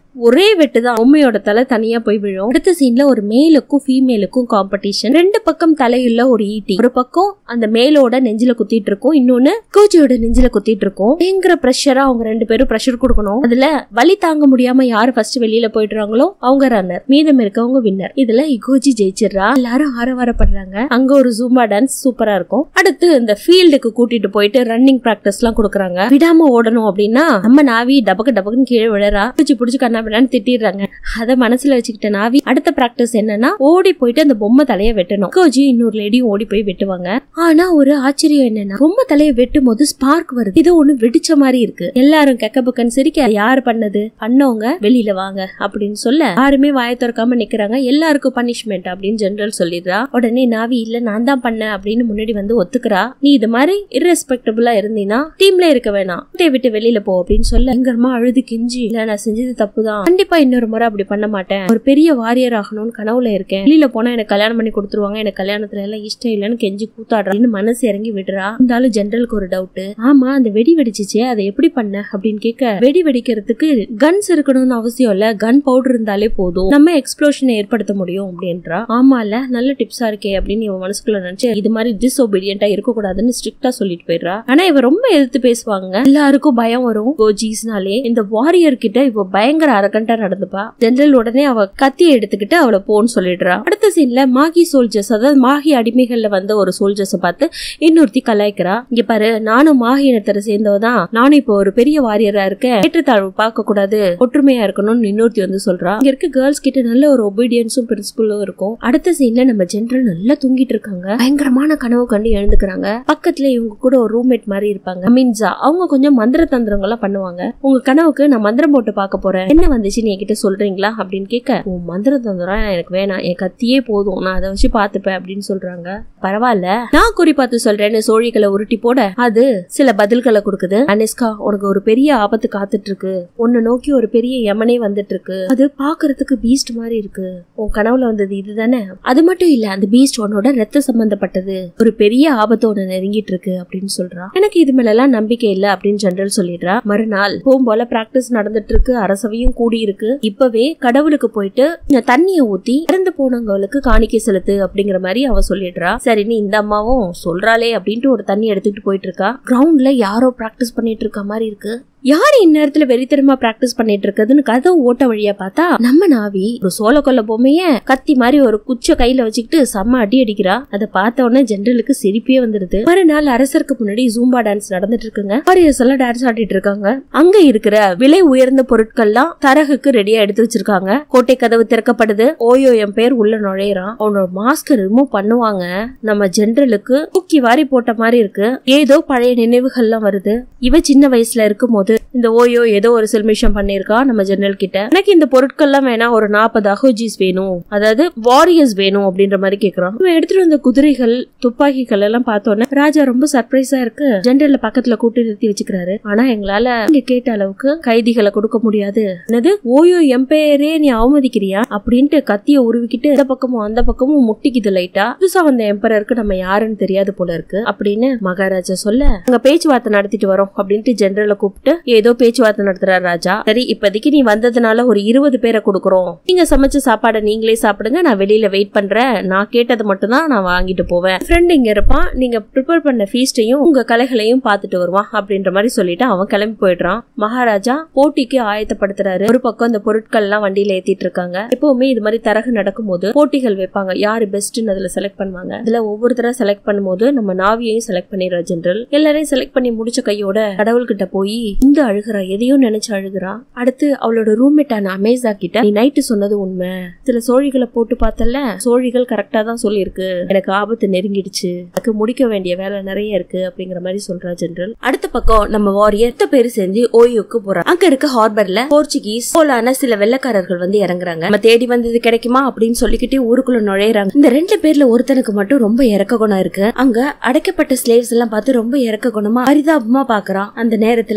Speaker 2: ஒரே வெட்டு தான் பொம்மையோட தலை தனியா போய் விழும் அடுத்த சீன்ல ஒரு மேலுக்கும் ஃபீமேலுக்கும் காம்படிஷன் ரெண்டு பக்கம் தலையுள்ள ஒரு ஈட்டி ஒரு பக்கம் அந்த மேலோட நெஞ்சில குத்திட்டு இருக்கும் இன்னொன்னு கோச்சியோட நெஞ்சில குத்திட்டு இருக்கும் பயங்கர ப்ரெஷரா அவங்க ரெண்டு பேரும் ப்ரெஷர் கொடுக்கணும் அதுல வலி தாங்க முடியாம யாரு ஃபர்ஸ்ட் வெளியில போயிடுறாங்களோ அவங்க ரன்னர் மீதம் இருக்கவங்க வின்னர் இதுல இகோஜி ஜெயிச்சிடுறா எல்லாரும் ஆரவாரப்படுறாங்க அங்க ஒரு ஜூம்பா டான்ஸ் சூப்பரா இருக்கும் அடுத்து இந்த ஃபீல்டுக்கு கூட்டிட்டு போயிட்டு ரன்னிங் பிராக்டிஸ் எல்லாம் கொடுக்குறாங்க விடாம ஓடணும் அப்படின்னா நம்ம நாவி டபக்கு டபக்குன்னு கீழே விழறா பிடிச்சு பிடிச்சு கண்ணா பின்னான்னு திட்டிடுறாங்க அத மனசுல வச்சுக்கிட்ட நாவி அடுத்த பிராக்டிஸ் என்னன்னா ஓடி போயிட்டு அந்த பொம்மை தலைய வெட்டணும் கோஜி இன்னொரு லேடியும் ஓடி போய் வெட்டுவாங்க ஆனா ஒரு ஆச்சரியம் என்னன்னா பொம்மை தலைய வெட்டும் போது ஸ்பார்க் வருது இது ஒண்ணு வெடிச்ச மாதிரி இருக்கு எல்லாரும் கெக்க புக்கன்னு சிரிக்க யார் பண்ணது பண்ணவங்க வெளியில வாங்க அப்படின்னு சொல்ல யாருமே வாய திறக்காம நிக்கிறாங்க எல்லாருக்கும் பனிஷ்மெண்ட் அப்படின்னு ஜெனரல் சொல்லிடுறா உடனே நாவி இல்ல நான் தான் பண்ணேன் அப்படின்னு முன்னாடி வந்து ஒத்துக்கிறா நீ இது மாதிரி irrespectable-ஆ இருந்தீனா டீம்ல இருக்க வேணாம் வீட்டை விட்டு வெளியில போ அப்படின்னு சொல்ல பயங்கரமா அழுது கிஞ்சி இல்ல நான் செஞ்சது தப்புதான் கண்டிப்பா இன்னொரு முறை அப்படி பண்ண மாட்டேன் ஒரு பெரிய வாரியர் ஆகணும்னு கனவுல இருக்கேன் வெளியில போனா எனக்கு கல்யாணம் பண்ணி கொடுத்துருவாங்க எனக்கு கல்யாணத்துல எல்லாம் இஷ்டம் இல்லைன்னு கெஞ்சி கூத்தாடுறான்னு மனசு இறங்கி விடுறா இருந்தாலும் ஜெனரலுக்கு ஒரு டவுட் ஆமா அந்த வெடி வெடிச்சிச்சே அதை எப்படி பண்ண அப்படின்னு கேட்க வெடி வெடிக்கிறதுக்கு கன்ஸ் இருக்கணும்னு அவசியம் இல்ல கன் பவுடர் இருந்தாலே போதும் நம்ம எக்ஸ்ப்ளோஷனை ஏற்படுத்த முடியும் அப்படின்றா ஆமால நல்ல டிப்ஸா இருக்கே அப்படின்னு இவன் மனசுக்குள்ள நினைச்சு இது மாதிரி டிஸ்ஒபீடியண்டா இருக்க கூடாதுன்னு ஸ்ட்ரிக்டா சொல்லிட்டு போயிடுறா ஆனா இவ ரொம்ப எதிர்த்து பேசுவாங்க எல்லாருக்கும் பயம் வரும் கோஜிஸ்னாலே இந்த வாரியர் கிட்ட இவ பயங்கர அரகண்டா நடந்துப்பா ஜெனரல் உடனே அவ கத்தியை எடுத்துக்கிட்டு அவளை போன்னு சொல்லிடுறா அடுத்த சீன்ல மாகி சோல்ஜர்ஸ் அதாவது மாகி அடிமைகள்ல வந்த ஒரு சோல்ஜர்ஸ் பார்த்து இன்னொருத்தி கலாய்க்கிறா இங்க பாரு நானும் மாகி இனத்தரை சேர்ந்தவ தான் நானும் இப்போ ஒரு பெரிய வாரியரா இருக்கேன் ஏற்றத்தாழ்வு பார்க்க கூடாது ஒற்றுமையா இருக்கணும்னு இன்னொருத்தி வந்து சொல்றா இங்க இருக்க கேர்ள்ஸ் கிட்ட நல்ல ஒரு ஒபீடியன்ஸும் பிரின்சிபலும் இருக்கும் அடுத்த சீன்ல நம்ம ஜெனரல் நல்லா தூங்கிட்டு இருக்காங்க பயங்கரமான கனவு கண்டு எழுந்துக்கிறாங்க பக்கத்துல இவங்க கூட ஒரு ரூம்மேட் மாதிரி இருப்பாங்க மீன்ஸா அவங்க கொஞ்சம் மந்திர தந்திரங்கள்லாம் பண்ணுவாங்க உங்க கனவுக்கு நான் மந்திரம் போட்டு பார்க்க போறேன் என்ன வந்துச்சுன்னு என்கிட்ட சொல்றீங்களா அப்படின்னு கேட்க உன் மந்திர தந்திரம் எனக்கு வேணாம் என் கத்தியே போதும் நான் அதை வச்சு பார்த்துப்பேன் அப்படின்னு சொல்றாங்க பரவாயில்ல நான் குறி பார்த்து சொல்றேன்னு சோழிகளை உருட்டி போட அது சில பதில்களை கொடுக்குது அனிஸ்கா உனக்கு ஒரு பெரிய ஆபத்து காத்துட்டு இருக்கு உன்னை நோக்கி ஒரு பெரிய யமனே வந்துட்டு இருக்கு அது பாக்குறதுக்கு பீஸ்ட் மாதிரி இருக்கு உன் கனவுல வந்தது இதுதானே அது மட்டும் இல்ல அந்த பீஸ்ட் உன்னோட ரத்த சம்பந்தப்பட்டது ஒரு பெரிய ஆபத்து உன்னை நெருங்கிட்டு இருக்கு அப்படின்னு சொல்றா எனக்கு இது மேல எல்லாம் நம்பிக்கை இல்ல அப்படின்னு ஜெனரல் சொல்லிடுறா மறுநாள் போகும் போல பிராக்டிஸ் நடந்துட்டு இருக்கு அரசவையும் கூடி இருக்கு இப்பவே கடவுளுக்கு போயிட்டு இந்த தண்ணிய ஊத்தி இறந்து போனவங்களுக்கு காணிக்கை செலுத்து அப்படிங்கிற மாதிரி அவ சொல்லிடுறா சரின்னு இந்த அம்மாவும் சொல்றாளே அப்படின்ட்டு ஒரு தண்ணி எடுத்துக்கிட்டு போயிட்டு இருக்கா கிரவுண்ட்ல யாரோ பிராக்டிஸ் பண்ணிட்டு இருக்க மாதிரி இருக்கு யார் இந்நேரத்துல வெறித்தனமா பிராக்டிஸ் பண்ணிட்டு இருக்குதுன்னு கதவு ஓட்ட வழியா பார்த்தா நம்ம நாவி ஒரு சோள கொல்ல பொம்மைய கத்தி மாதிரி ஒரு குச்ச கையில வச்சுக்கிட்டு செம்ம அடி அடிக்கிறா அதை பார்த்த உடனே ஜெனரலுக்கு சிரிப்பே வந்துருது மறுநாள் அரசருக்கு முன்னாடி ஜூம்பா டான்ஸ் நடந்துட்டு இருக்குங்க வாரியர்ஸ் எல்லாம் டான்ஸ் ஆடிட்டு இருக்காங்க அங்க இருக்கிற விலை உயர்ந்த பொருட்கள்லாம் தரகுக்கு ரெடியா எடுத்து வச்சிருக்காங்க கோட்டை கதவு திறக்கப்படுது ஓயோ என் பேர் உள்ள நுழையறான் அவனோட மாஸ்க் ரிமூவ் பண்ணுவாங்க நம்ம ஜெனரலுக்கு தூக்கி வாரி போட்ட மாதிரி இருக்கு ஏதோ பழைய நினைவுகள்லாம் வருது இவ சின்ன வயசுல இருக்கும் போது இந்த ஓயோ ஏதோ ஒரு செல்மிஷம் பண்ணிருக்கா நம்ம ஜெனரல் கிட்ட எனக்கு இந்த பொருட்கள்லாம் வேணாம் ஒரு நாற்பது அஹோஜிஸ் வேணும் அதாவது வாரியர்ஸ் வேணும் அப்படின்ற மாதிரி கேக்குறான் இவன் எடுத்துட்டு வந்த குதிரைகள் துப்பாக்கிகள் எல்லாம் பார்த்தோன்னே ராஜா ரொம்ப சர்ப்ரைஸா இருக்கு ஜெனரல்ல பக்கத்துல கூட்டி நிறுத்தி வச்சுக்கிறாரு ஆனா எங்களால இங்க கேட்ட அளவுக்கு கைதிகளை கொடுக்க முடியாது என்னது ஓயோ எம்பையரே நீ அவமதிக்கிறியா அப்படின்ட்டு கத்திய உருவிக்கிட்டு இந்த பக்கமும் அந்த பக்கமும் முட்டிக்குது லைட்டா புதுசா வந்த எம்பரருக்கு நம்ம யாருன்னு தெரியாது போல இருக்கு அப்படின்னு மகாராஜா சொல்ல அங்க பேச்சுவார்த்தை நடத்திட்டு வரோம் அப்படின்ட்டு ஜெனரலை கூப்பிட்டு ஏதோ பேச்சுவார்த்தை நடத்துறாரு ராஜா சரி இப்போதைக்கு நீ வந்ததுனால ஒரு இருபது பேரை கொடுக்குறோம் நீங்க சமைச்ச சாப்பாடை நீங்களே சாப்பிடுங்க நான் வெளியில வெயிட் பண்றேன் நான் கேட்டது மட்டும் தான் நான் வாங்கிட்டு போவேன் ஃப்ரெண்ட் இங்க இருப்பான் நீங்க ப்ரிப்பேர் பண்ண ஃபீஸ்டையும் உங்க கலைகளையும் பார்த்துட்டு வருவான் அப்படின்ற மாதிரி சொல்லிட்டு அவன் கிளம்பி போயிடுறான் மகாராஜா போட்டிக்கு ஆயத்தப்படுத்துறாரு ஒரு பக்கம் இந்த பொருட்கள் எல்லாம் வண்டியில ஏத்திட்டு இருக்காங்க எப்பவுமே இது மாதிரி தரகு நடக்கும்போது போட்டிகள் வைப்பாங்க யாரு பெஸ்ட்னு அதுல செலக்ட் பண்ணுவாங்க அதுல ஒவ்வொருத்தர செலக்ட் பண்ணும்போது நம்ம நாவியையும் செலக்ட் பண்ணிடுறா ஜெனரல் எல்லாரையும் செலக்ட் பண்ணி முடிச்ச கையோட கடவுள்கிட்ட போய் இந்த அழுகுறா எதையும் நினைச்சு அழுகுறா அடுத்து அவளோட ரூம்மேட்டான அமேசா கிட்ட நீ நைட்டு சொன்னது உண்மை சில சோழிகளை போட்டு பார்த்தல சோழிகள் கரெக்டா தான் சொல்லியிருக்கு எனக்கு ஆபத்து நெருங்கிடுச்சு எனக்கு முடிக்க வேண்டிய வேலை நிறைய இருக்கு அப்படிங்கிற மாதிரி சொல்றா ஜெனரல் அடுத்த பக்கம் நம்ம வாரியர் எத்த பேரு சேர்ந்து ஓயோக்கு போறா அங்க இருக்க ஹார்பர்ல போர்ச்சுகீஸ் போலான சில வெள்ளக்காரர்கள் வந்து இறங்குறாங்க நம்ம தேடி வந்தது கிடைக்குமா அப்படின்னு சொல்லிக்கிட்டே ஊருக்குள்ள நுழையறாங்க இந்த ரெண்டு பேர்ல ஒருத்தனுக்கு மட்டும் ரொம்ப இறக்க குணம் இருக்கு அங்க அடைக்கப்பட்ட ஸ்லேவ்ஸ் எல்லாம் பார்த்து ரொம்ப இறக்க குணமா பரிதாபமா பாக்குறான் அந்த நேரத்துல நம்ம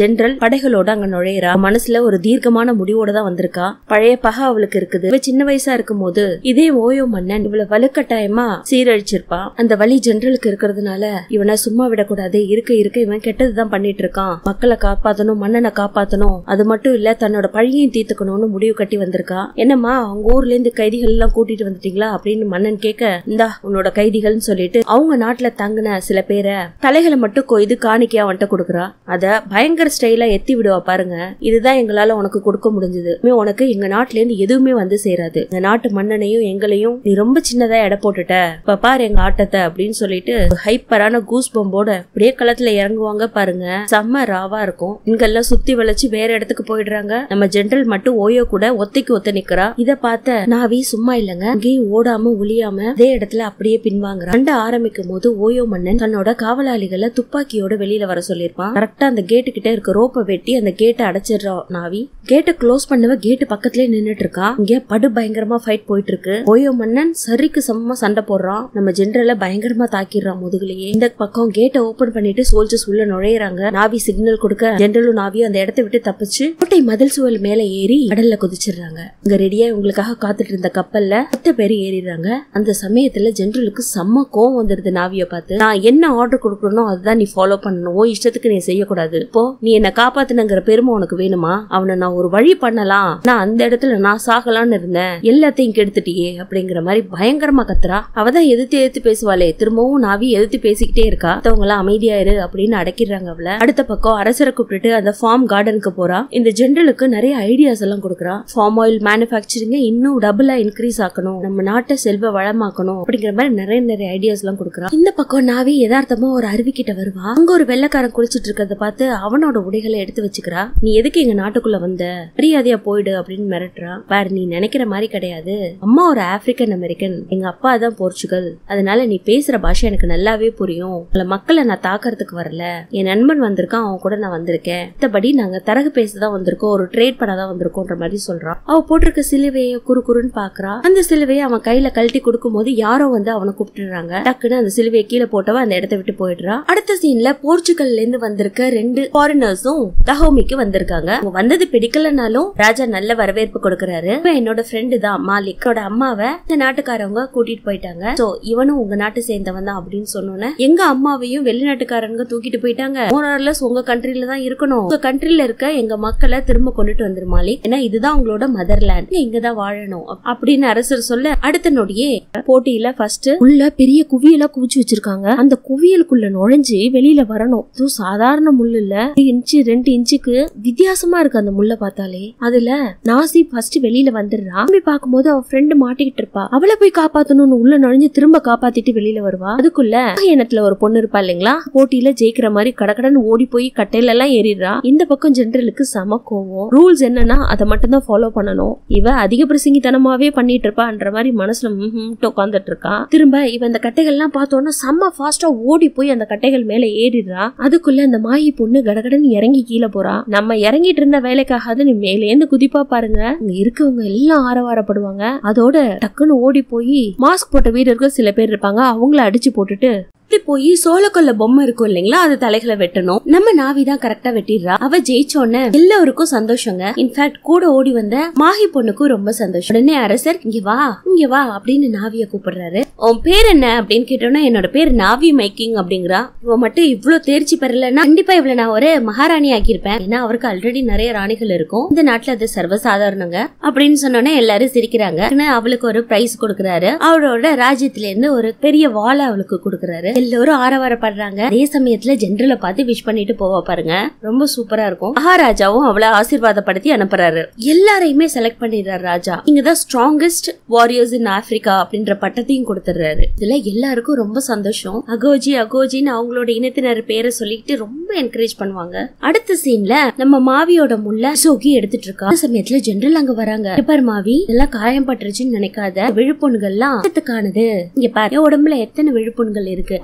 Speaker 2: ஜெனரல் படைகளோட அங்க நுழையிறா மனசுல ஒரு தீர்க்கமான முடிவோட தான் வந்திருக்கா பழைய பகை அவளுக்கு இருக்குது இவ சின்ன வயசா இருக்கும் போது இதே ஓயோ மன்னன் இவளை வலுக்கட்டாயமா சீரழிச்சிருப்பான் அந்த வழி ஜெனரலுக்கு இருக்கிறதுனால இவனை சும்மா விடக்கூடாது இருக்க இருக்க இவன் கெட்டதுதான் பண்ணிட்டு இருக்கான் மக்களை காப்பாத்தணும் மன்னனை காப்பாத்தணும் அது மட்டும் இல்ல தன்னோட பழியையும் தீர்த்துக்கணும்னு முடிவு கட்டி வந்திருக்கா என்னம்மா அவங்க ஊர்ல இருந்து கைதிகள் எல்லாம் கூட்டிட்டு வந்துட்டீங்களா அப்படின்னு மன்னன் கேட்க இந்தா உன்னோட கைதிகள்னு சொல்லிட்டு அவங்க நாட்டுல தங்கின சில பேரை தலைகளை மட்டும் கொய்து காணிக்கையா வந்துட்டு கொடுக்குறா அத பயங்கர ஸ்டைலா எத்தி விடுவா பாருங்க இதுதான் எங்களால உனக்கு கொடுக்க முடிஞ்சது இனிமே உனக்கு எங்க நாட்டுல இருந்து எதுவுமே வந்து சேராது இந்த நாட்டு மன்னனையும் எங்களையும் நீ ரொம்ப சின்னதா எடை போட்டுட்ட இப்ப பாரு எங்க ஆட்டத்தை அப்படின்னு சொல்லிட்டு ஹைப்பரான கூஸ் பம்போட அப்படியே களத்துல இறங்குவாங்க பாருங்க செம்ம ராவா இருக்கும் இங்கெல்லாம் சுத்தி வளைச்சு வேற இடத்துக்கு போயிடுறாங்க நம்ம ஜெனரல் மட்டும் ஓயோ கூட ஒத்தைக்கு ஒத்த நிக்கிறா இத பார்த்த நாவி சும்மா இல்லங்க அங்கேயும் ஓடாம ஒளியாம அதே இடத்துல அப்படியே பின்வாங்குறா சண்டை ஆரம்பிக்கும் போது ஓயோ மன்னன் தன்னோட காவலாளிகளை துப்பாக்கியோட வெளியில வர சொல்லியிருப்பான் கரெக்டா அந்த கேட்டு கிட்ட இருக்க ரோப்பை வெட்டி அந்த கேட்டை அடைச்சிடுறா நாவி கேட்டை க்ளோஸ் பண்ணவ கேட்டு பக்கத்துலயே நின்னுட்டு இருக்கா இங்க படு பயங்கரமா ஃபைட் போயிட்டு இருக்கு ஓயோ மன்னன் சரிக்கு சமமா சண்டை போடுறான் நம்ம ஜெனரல பயங்கரமா தாக்கிடுறான் முதுகுலயே இந்த பக்கம் கேட்டை ஓபன் பண்ணிட்டு சோல்ஜர்ஸ் உள்ள நுழையறாங்க நாவி சிக்னல் கொடுக்க ஜெனரலும் நாவியும் அந்த இடத்தை விட்டு தப்பிச்சு கோட்டை மதில் சுவல் மேல ஏறி கடல்ல குதிச்சிடுறாங்க இங்க ரெடியா உங்களுக்காக காத்துட்டு இருந்த கப்பல்ல பத்து பேர் ஏறிடுறாங்க அந்த சமயத்துல ஜெனரலுக்கு செம்ம கோவம் வந்துருது நாவிய பார்த்து நான் என்ன ஆர்டர் கொடுக்கணும் அதுதான் நீ ஃபாலோ பண்ணணும் உன் இஷ்டத்துக்கு நீ செய்யக்கூடாது இப்போ நீ என்ன காப்பாத்துனங்கிற பெருமை உனக்கு வேணுமா அவனை நான் ஒரு வழி பண்ணலாம் நான் அந்த இடத்துல நான் சாகலாம்னு இருந்தேன் எல்லாத்தையும் கெடுத்துட்டியே அப்படிங்கிற மாதிரி பயங்கரமா கத்துறா அவதான் எதிர்த்து எதிர்த்து பேசுவாளே திரும்பவும் நாவி எதிர்த்து பேசிக்கிட்டே இருக்கா மத்தவங்க எல்லாம் அமைதியா இரு அப்படின்னு அடக்கிடுறாங்க அவள அடுத்த பக்கம் அரசரை கூப்பிட்டுட்டு அந்த ஃபார்ம் கார்டனுக்கு போறா இந்த ஜெனரலுக்கு நிறைய ஐடியாஸ் எல்லாம் கொடுக்குறா ஃபார்ம் ஆயில் மேனுஃபேக்சரிங்க இன்னும் டபுளா இன்க்ரீஸ் ஆக்கணும் நம்ம நாட்டை செல்வ வளமாக்கணும் அப்படிங்கிற மாதிரி நிறைய நிறைய ஐடியாஸ் எல்லாம் கொடுக்குறா இந்த பக்கம் நாவி யதார்த்தமா ஒரு அருவிக்கிட்ட வருவா அங்க ஒரு வெள்ளக்காரன் குளிச்சிட்டு இருக்கிறத பார்த்து அவனோட உடைகளை எடுத்து வச்சுக்கிறா நீ எதுக்கு எங்க நாட்டுக்குள்ள வந்த மரியாதையா போயிடு அப்படின்னு மிரட்டுறா பாரு நீ நினைக்கிற மாதிரி கிடையாது அம்மா ஒரு ஆப்பிரிக்கன் அமெரிக்கன் எங்க அப்பா தான் போர்ச்சுகல் அதனால நீ பேசுற பாஷை எனக்கு நல்லாவே புரியும் உங்களை மக்களை நான் தாக்கறதுக்கு வரல என் நண்பன் வந்திருக்கான் அவன் கூட நான் வந்திருக்கேன் மத்தபடி நாங்க தரகு பேசதான் வந்திருக்கோம் ஒரு ட்ரேட் பண்ண தான் வந்திருக்கோன்ற மாதிரி சொல்றான் அவ போட்டிருக்க சிலுவைய குறு குறுன்னு பாக்குறா அந்த சிலுவையை அவன் கையில கழட்டி கொடுக்கும் போது யாரோ வந்து அவனை கூப்பிட்டுறாங்க டக்குன்னு அந்த சிலுவையை கீழே போட்டவ அந்த இடத்த விட்டு போயிடுறா அடுத்த சீன்ல போர்ச்சுகல்ல இருந்து வந்திருக்க ரெண்டு ஃபாரினர்ஸும் தஹோமிக்கு வந்திருக்காங்க அவங்க வந்தது பிடிக்கலனாலும் ராஜா நல்ல வரவேற்பு கொடுக்கறாரு இவன் என்னோட ஃப்ரெண்டு தான் மாலிக் அவரோட அம்மாவை இந்த நாட்டுக்காரவங்க கூட்டிட்டு போயிட்டாங்க சோ இவனும் உங்க நாட்டை சேர்ந்தவன் தான் அப்படின்னு சொன்னோன்னே எங்க அம்மாவையும் வெளிநாட்டுக்காரங்க தூக்கிட்டு போயிட்டாங்க மோரர்லஸ் உங்க கண்ட்ரில தான் இருக்கணும் உங்க கண்ட்ரில இருக்க எங்க மக்களை திரும்ப கொண்டுட்டு வந்துரு மாலிக் ஏன்னா இதுதான் உங்களோட மதர்லேண்ட் இங்க தான் வாழணும் அப்~ அப்படின்னு அரசர் சொல்ல அடுத்த நொடியே போட்டியில ஃபர்ஸ்ட்
Speaker 1: உள்ள பெரிய குவியலா குவிச்சு வச்சிருக்காங்க அந்த குவியலுக்குள்ள நுழைஞ்சு வெளியில வரணும் இதுவும் சாதாரண முள்ளு இல்ல ஒரு இன்ச்சு ரெண்டு இன்ச்சுக்கு வித்தியாசமா இருக்கு அந்த முள்ள பார்த்தாலே அதுல நாசி ஃபர்ஸ்ட் வெளியில வந்துடுறா திரும்பி பார்க்கும்போது அவ ஃப்ரெண்டு மாட்டிக்கிட்டு இருப்பா அவளை போய் காப்பாத்தணும்னு உள்ள நுழைஞ்சு திரும்ப காப்பாத்திட்டு வெளியில வருவா அதுக்குள்ள இனத்துல ஒரு பொண்ணு இருப்பா இல்லைங்களா போட்டியில ஜெயிக்கிற மாதிரி கடகடன்னு ஓடி போய் கட்டையில எல்லாம் ஏறிடுறா இந்த பக்கம் ஜெனரலுக்கு சம கோவம் ரூல்ஸ் என்னன்னா அதை மட்டும் தான் ஃபாலோ பண்ணணும் இவ அதிக பிரசங்கித்தனமாவே பண்ணிட்டு இருப்பான்ற மாதிரி மனசுல உட்காந்துட்டு இருக்கா திரும்ப இவ இந்த கட்டைகள்லாம் பார்த்தோன்னா செம்ம ஃபாஸ்டா ஓடி போய் அந்த கட்டைகள் மேல ஏறிடுறா அதுக்குள்ள அந்த மாயி பொண்ணு கடகடன்னு இறங்கி கீழே போறா நம்ம இறங்கிட்டு இருந்த வேலைக்காகாது நீ மேலேந்து குதிப்பா பாருங்க இங்க இருக்கவங்க எல்லாம் ஆரவாரப்படுவாங்க அதோட டக்குன்னு ஓடி போய் மாஸ்க் போட்ட வீரர்கள் சில பேர் இருப்பாங்க அவங்கள அடிச்சு போட்டுட்டு
Speaker 2: இப்படி போய் சோளக்கொல்ல பொம்மை இருக்கும் இல்லைங்களா அது தலைகளை வெட்டணும் நம்ம நாவி தான் கரெக்டா வெட்டிடுறா அவ ஜெயிச்சோன்னு எல்லாருக்கும் சந்தோஷங்க இன்ஃபேக்ட் கூட ஓடி வந்த மாஹி பொண்ணுக்கும் ரொம்ப சந்தோஷம் உடனே அரசர் இங்க வா இங்க வா அப்படின்னு நாவிய கூப்பிடுறாரு உன் பேர் என்ன அப்படின்னு கேட்டோம்னா என்னோட பேர் நாவி மைக்கிங் அப்படிங்கிறா இவ மட்டும் இவ்ளோ தேர்ச்சி பெறலன்னா கண்டிப்பா இவள நான் ஒரு மகாராணி ஆக்கியிருப்பேன் ஏன்னா அவருக்கு ஆல்ரெடி நிறைய ராணிகள் இருக்கும் இந்த நாட்டுல அது சர்வசாதாரணங்க அப்படின்னு சொன்னோன்னே எல்லாரும் சிரிக்கிறாங்க உடனே அவளுக்கு ஒரு பிரைஸ் கொடுக்கறாரு அவளோட ராஜ்யத்துல இருந்து ஒரு பெரிய வாழை அவளுக்கு கொடுக்கறாரு எல்லாரும் ஆரவாரப்படுறாங்க அதே சமயத்துல ஜெனரலை பார்த்து விஷ் பண்ணிட்டு போவா பாருங்க ரொம்ப சூப்பரா இருக்கும் மகாராஜாவும் அவளை ஆசீர்வாதப்படுத்தி அனுப்புறாரு எல்லாரையுமே செலக்ட் பண்ணிடுறாரு ராஜா இங்கதான் ஸ்ட்ராங்கஸ்ட் வாரியர்ஸ் இன் ஆப்பிரிக்கா அப்படின்ற பட்டத்தையும் கொடுத்துறாரு இதுல எல்லாருக்கும் ரொம்ப சந்தோஷம் அகோஜி அகோஜின்னு அவங்களோட இனத்தினர் பேரை சொல்லிட்டு ரொம்ப என்கரேஜ் பண்ணுவாங்க அடுத்த சீன்ல நம்ம மாவியோட முள்ள சோகி எடுத்துட்டு இருக்கா அந்த சமயத்துல ஜெனரல் அங்க வராங்க "இங்க பாரு மாவி இதெல்லாம் காயம் பட்டுருச்சுன்னு நினைக்காத விழுப்புண்கள்லாம் காணது இங்க பாரு என் உடம்புல எத்தனை விழுப்புண்கள் இருக்கு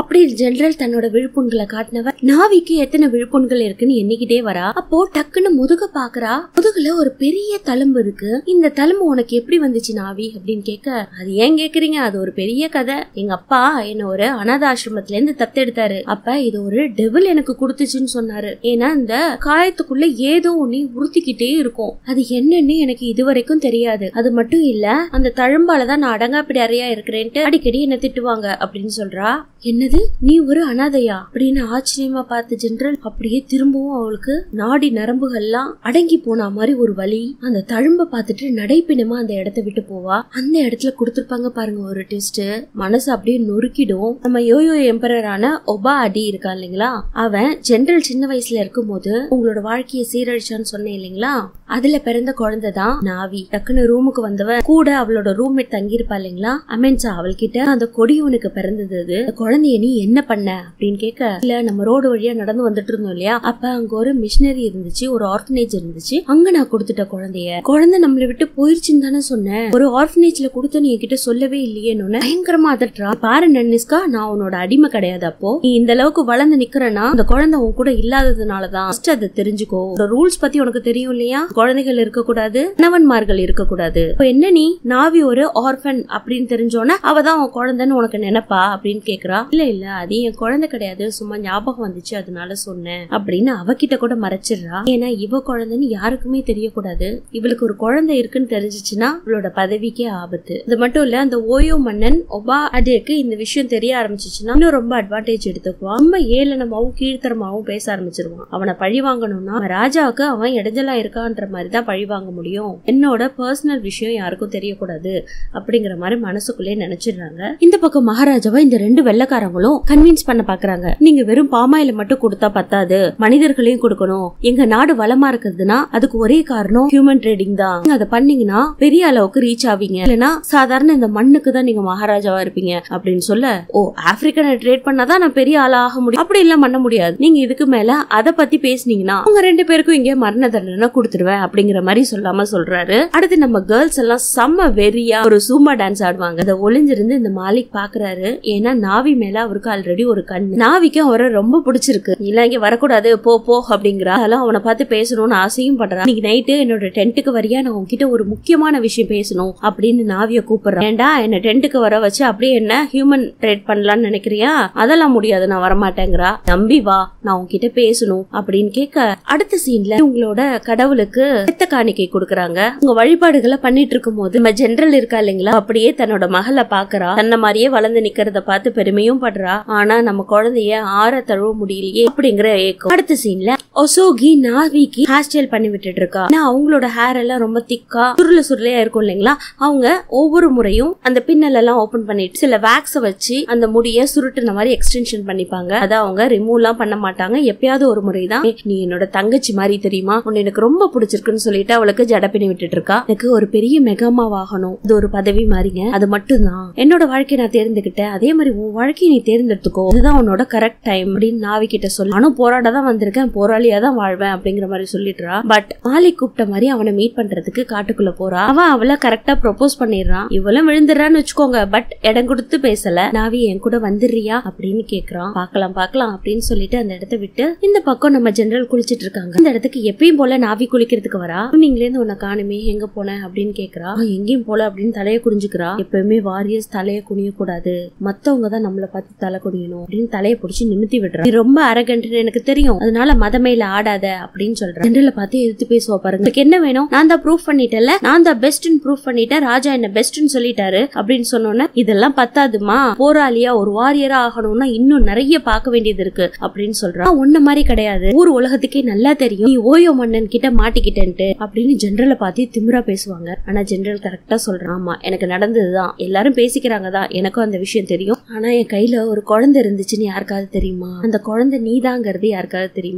Speaker 2: அப்படி ஜெனரல் தன்னோட விழுப்புண்களை காட்டினவ நாவிக்கு எத்தனை விழுப்புண்கள் இருக்குன்னு எண்ணிக்கிட்டே வரா அப்போ டக்குன்னு முதுக பாக்குறா முதுகுல ஒரு பெரிய தழும்பு இருக்கு இந்த தழும்பு உனக்கு எப்படி வந்துச்சு நாவி அப்படின்னு கேட்க அது ஏன் கேக்குறீங்க அது ஒரு பெரிய கதை எங்க அப்பா என்ன ஒரு அனாத ஆசிரமத்துல இருந்து தத்தெடுத்தாரு அப்ப இது ஒரு டெவில் எனக்கு கொடுத்துச்சுன்னு சொன்னாரு ஏன்னா இந்த காயத்துக்குள்ள ஏதோ ஒண்ணு உறுத்திக்கிட்டே இருக்கும் அது என்னன்னு எனக்கு இதுவரைக்கும் தெரியாது அது மட்டும் இல்ல அந்த தழும்பால தான் நான் அடங்காப்பிடி அறையா இருக்கிறேன்ட்டு அடிக்கடி என்ன திட்டுவாங்க அப்படின்னு சொல்றா என்னது நீ ஒரு அனாதையா அப்படின்னு ஆச்சரியமா பார்த்த ஜெனரல் அப்படியே திரும்பவும் அவளுக்கு நாடி நரம்புகள்லாம் அடங்கி போன மாதிரி ஒரு வலி அந்த தழும்ப பார்த்துட்டு நடைப்பினமா அந்த இடத்த விட்டு போவா அந்த இடத்துல கொடுத்துருப்பாங்க பாருங்க ஒரு டெஸ்ட் மனசு அப்படியே நொறுக்கிடும் நம்ம யோயோ எம்பரரான ஒபா அடி இருக்கான் இல்லைங்களா அவன் ஜெனரல் சின்ன வயசுல இருக்கும்போது உங்களோட வாழ்க்கையை சீரழிச்சான்னு சொன்னேன் இல்லைங்களா அதுல பிறந்த குழந்தை தான் நாவி டக்குன்னு ரூமுக்கு வந்தவன் கூட அவளோட ரூம்மேட் தங்கியிருப்பா இல்லைங்களா அமென்சா அவள்கிட்ட அந்த கொடியவனுக்கு பிறந்தது அது அந்த குழந்தைய நீ என்ன பண்ண அப்படின்னு கேட்க இல்ல நம்ம ரோடு வழியா நடந்து வந்துட்டு இருந்தோம் இல்லையா அப்ப அங்க ஒரு மிஷினரி இருந்துச்சு ஒரு ஆர்ஃபனேஜ் இருந்துச்சு அங்க நான் கொடுத்துட்ட குழந்தைய குழந்தை நம்மளை விட்டு போயிருச்சுன்னு தானே சொன்னேன் ஒரு ஆர்ஃபனேஜ்ல கொடுத்து என்கிட்ட சொல்லவே இல்லையேன்னு பயங்கரமா அதட்டுறா பாரு நன்னிஸ்கா நான் உன்னோட அடிமை கிடையாது அப்போ நீ இந்த அளவுக்கு வளர்ந்து நிக்கிறனா அந்த குழந்தை உன் கூட இல்லாததுனாலதான் ஃபர்ஸ்ட் அதை தெரிஞ்சுக்கோ ரூல்ஸ் பத்தி உனக்கு தெரியும் இல்லையா குழந்தைகள் இருக்கக்கூடாது கணவன்மார்கள் இருக்கக்கூடாது இப்போ என்ன நீ நாவி ஒரு ஆர்ஃபன் அப்படின்னு தெரிஞ்சோன்னா அவ தான் உன் குழந்தைன்னு உனக்கு நினைப்பா அப்படின்னு கேக்குறா இல்ல இல்ல அது என் குழந்தை கிடையாது சும்மா ஞாபகம் வந்துச்சு அதனால சொன்னேன் அப்படின்னு அவகிட்ட கூட மறைச்சிடுறா ஏன்னா இவ குழந்தைன்னு யாருக்குமே தெரியக்கூடாது இவளுக்கு ஒரு குழந்தை இருக்குன்னு தெரிஞ்சிச்சுன்னா இவளோட பதவிக்கே ஆபத்து இது மட்டும் இல்ல அந்த ஓயோ மன்னன் ஒபா அடேக்கு இந்த விஷயம் தெரிய ஆரம்பிச்சிச்சுன்னா இன்னும் ரொம்ப அட்வான்டேஜ் எடுத்துக்குவான் ரொம்ப ஏளனமாவும் கீழ்த்தரமாவும் பேச ஆரம்பிச்சிருவான் அவனை பழி வாங்கணும்னா அவன் ராஜாவுக்கு அவன் இடைஞ்சலா இருக்கான்ற மாதிரி தான் பழி வாங்க முடியும் என்னோட பர்சனல் விஷயம் யாருக்கும் தெரியக்கூடாது அப்படிங்கிற மாதிரி மனசுக்குள்ளே நினைச்சிடுறாங்க இந்த பக்கம் மகாராஜாவை இந்த ரெண்டு வெள்ளக்காரங்களும் கன்வின்ஸ் பண்ண பாக்குறாங்க நீங்க வெறும் பாமாயில மட்டும் கொடுத்தா பத்தாது மனிதர்களையும் கொடுக்கணும் எங்க நாடு வளமா இருக்குதுன்னா அதுக்கு ஒரே காரணம் ஹியூமன் ட்ரேடிங் தான் நீங்க அதை பண்ணீங்கன்னா பெரிய அளவுக்கு ரீச் ஆவீங்க இல்லனா சாதாரண இந்த மண்ணுக்கு தான் நீங்க மகாராஜாவா இருப்பீங்க அப்படின்னு சொல்ல ஓ ஆப்பிரிக்கனை ட்ரேட் பண்ணாதான் நான் பெரிய ஆளா ஆக முடியும் அப்படி எல்லாம் பண்ண முடியாது நீங்க இதுக்கு மேல அதை பத்தி பேசுனீங்கன்னா உங்க ரெண்டு பேருக்கும் இங்கே மரண தண்டனை கொடுத்துருவேன் அப்படிங்கிற மாதிரி சொல்லாம சொல்றாரு அடுத்து நம்ம கேர்ள்ஸ் எல்லாம் செம்ம வெறியா ஒரு சூமா டான்ஸ் ஆடுவாங்க அதை ஒளிஞ்சிருந்து இந்த மாலிக் பாக்குறாரு ஏன்னா நாவி மேல அவருக்கு ஆல்ரெடி ஒரு கண்ணு நாவிக்கு அவரை ரொம்ப பிடிச்சிருக்கு இல்ல இங்க வரக்கூடாது போ போ அப்படிங்கிறா அதெல்லாம் அவனை பார்த்து பேசணும்னு ஆசையும் பண்றான் இன்னைக்கு நைட்டு என்னோட டென்ட்டுக்கு வரியா நான் உன்கிட்ட ஒரு முக்கியமான விஷயம் பேசணும் அப்படின்னு நாவிய கூப்பிடுறேன் ஏண்டா என்ன டென்ட்டுக்கு வர வச்சு அப்படியே என்ன ஹியூமன் ட்ரேட் பண்ணலாம்னு நினைக்கிறியா அதெல்லாம் முடியாது நான் வரமாட்டேங்கிறா நம்பி வா நான் உன்கிட்ட பேசணும் அப்படின்னு கேட்க அடுத்த சீன்ல உங்களோட கடவுளுக்கு ரத்த காணிக்கை கொடுக்கறாங்க உங்க வழிபாடுகளை பண்ணிட்டு இருக்கும் போது நம்ம ஜெனரல் இருக்கா இல்லைங்களா அப்படியே தன்னோட மகளை பாக்குறா தன்ன மாதிரியே வளர்ந்து நிக்கிறத பார்த்து பெருமையும் படுறா ஆனா நம்ம குழந்தைய ஆற தழுவ முடியலையே அப்படிங்கிற ஏக்கம் அடுத்த சீன்ல ஒசோகி நாவிக்கு ஹேர் ஸ்டைல் பண்ணி விட்டுட்டு இருக்கா ஆனா அவங்களோட ஹேர் எல்லாம் ரொம்ப திக்கா சுருள சுருளையா இருக்கும் இல்லைங்களா அவங்க ஒவ்வொரு முறையும் அந்த பின்னல் எல்லாம் ஓபன் பண்ணிட்டு சில வேக்ஸ வச்சு அந்த முடிய சுருட்டுன மாதிரி எக்ஸ்டென்ஷன் பண்ணிப்பாங்க அதை அவங்க ரிமூவ் எல்லாம் பண்ண மாட்டாங்க எப்பயாவது ஒரு முறை தான் நீ என்னோட தங்கச்சி மாதிரி தெரியுமா உன்னை எனக்கு ரொம்ப பிடிச்சிருக்குன்னு சொல்லிட்டு அவளுக்கு ஜட பண்ணி விட்டுட்டு இருக்கா எனக்கு ஒரு பெரிய மெகாமா வாகனம் இது ஒரு பதவி மாதிரிங்க அது மட்டும்தான் என்னோட வாழ்க்கையை நான் தேர்ந்தெடுக்கிட்டேன் அதே மாதிரி உன் வாழ்க்கையை நீ தேர்ந்தெடுத்துக்கோ இதுதான் உன்னோட கரெக்ட் டைம் அப்படின்னு நாவி கிட்ட சொல்லி நானும் போராட தான் வந்திருக்கேன் போராளியா தான் வாழ்வேன் அப்படிங்கிற மாதிரி சொல்லிடுறா பட் மாலிக் கூப்பிட்ட மாதிரி அவனை மீட் பண்றதுக்கு காட்டுக்குள்ள போறா அவன் அவளை கரெக்டா ப்ரொபோஸ் பண்ணிடுறான் இவளும் விழுந்துடுறான்னு வச்சுக்கோங்க பட் இடம் கொடுத்து பேசல நாவி என் கூட வந்துடுறியா அப்படின்னு கேக்குறான் பார்க்கலாம் பார்க்கலாம் அப்படின்னு சொல்லிட்டு அந்த இடத்த விட்டு இந்த பக்கம் நம்ம ஜெனரல் குளிச்சிட்டு இருக்காங்க இந்த இடத்துக்கு எப்பயும் போல நாவி குளிக்கிறதுக்கு வரா நீங்களே இருந்து உன்னை காணுமே எங்க போன அப்படின்னு கேக்குறா "நான் எங்கேயும் போல அப்படின்னு தலைய குனிஞ்சுக்கிறா எப்பவுமே வாரியர்ஸ் தலைய குனிய கூடாது மத்தவங்க தான் நம்மள பார்த்து தலை குனியணும் அப்படின்னு தலைய புடிச்சு நிமித்தி விடுறா நீ ரொம்ப அரகண்ட்னு எனக்கு தெரியும் அதனால மதமையில ஆடாத அப்படின்னு சொல்றேன் ஜெனரலை பார்த்து எதிர்த்து பேசுவா பாருங்க "உனக்கு என்ன வேணும் நான் தான் ப்ரூஃப் பண்ணிட்டேன்ல நான் தான் பெஸ்ட்னு ப்ரூஃப் பண்ணிட்டேன் ராஜா என்ன பெஸ்ட்னு சொல்லிட்டாரு அப்படின்னு சொன்னோன்னே இதெல்லாம் பத்தாதுமா போராளியா ஒரு வாரியரா ஆகணும்னா இன்னும் நிறைய பார்க்க வேண்டியது இருக்கு அப்படின்னு சொல்றான் உன்ன மாதிரி கிடையாது ஊர் உலகத்துக்கே நல்லா தெரியும் நீ ஓயோ மன்னன் கிட்ட மாட்டிக்கிட்டேன்ட்டு அப்படின்னு ஜெனரலை பார்த்து திமிரா பேசுவாங்க ஆனா ஜெனரல் கரெக்டா சொல்றான் ஆமா எனக்கு நடந்ததுதான் எல்லாரும் பேசிக்கிறாங்க தான் எனக்கும் அந்த விஷயம் தெரியும் ஆனா என் கையில ஒரு குழந்தை இருந்துச்சுன்னு யாருக்காவது தெரியுமா அந்த குழந்தை நீதாங்கிறது யாருக்காவது தெரியுமா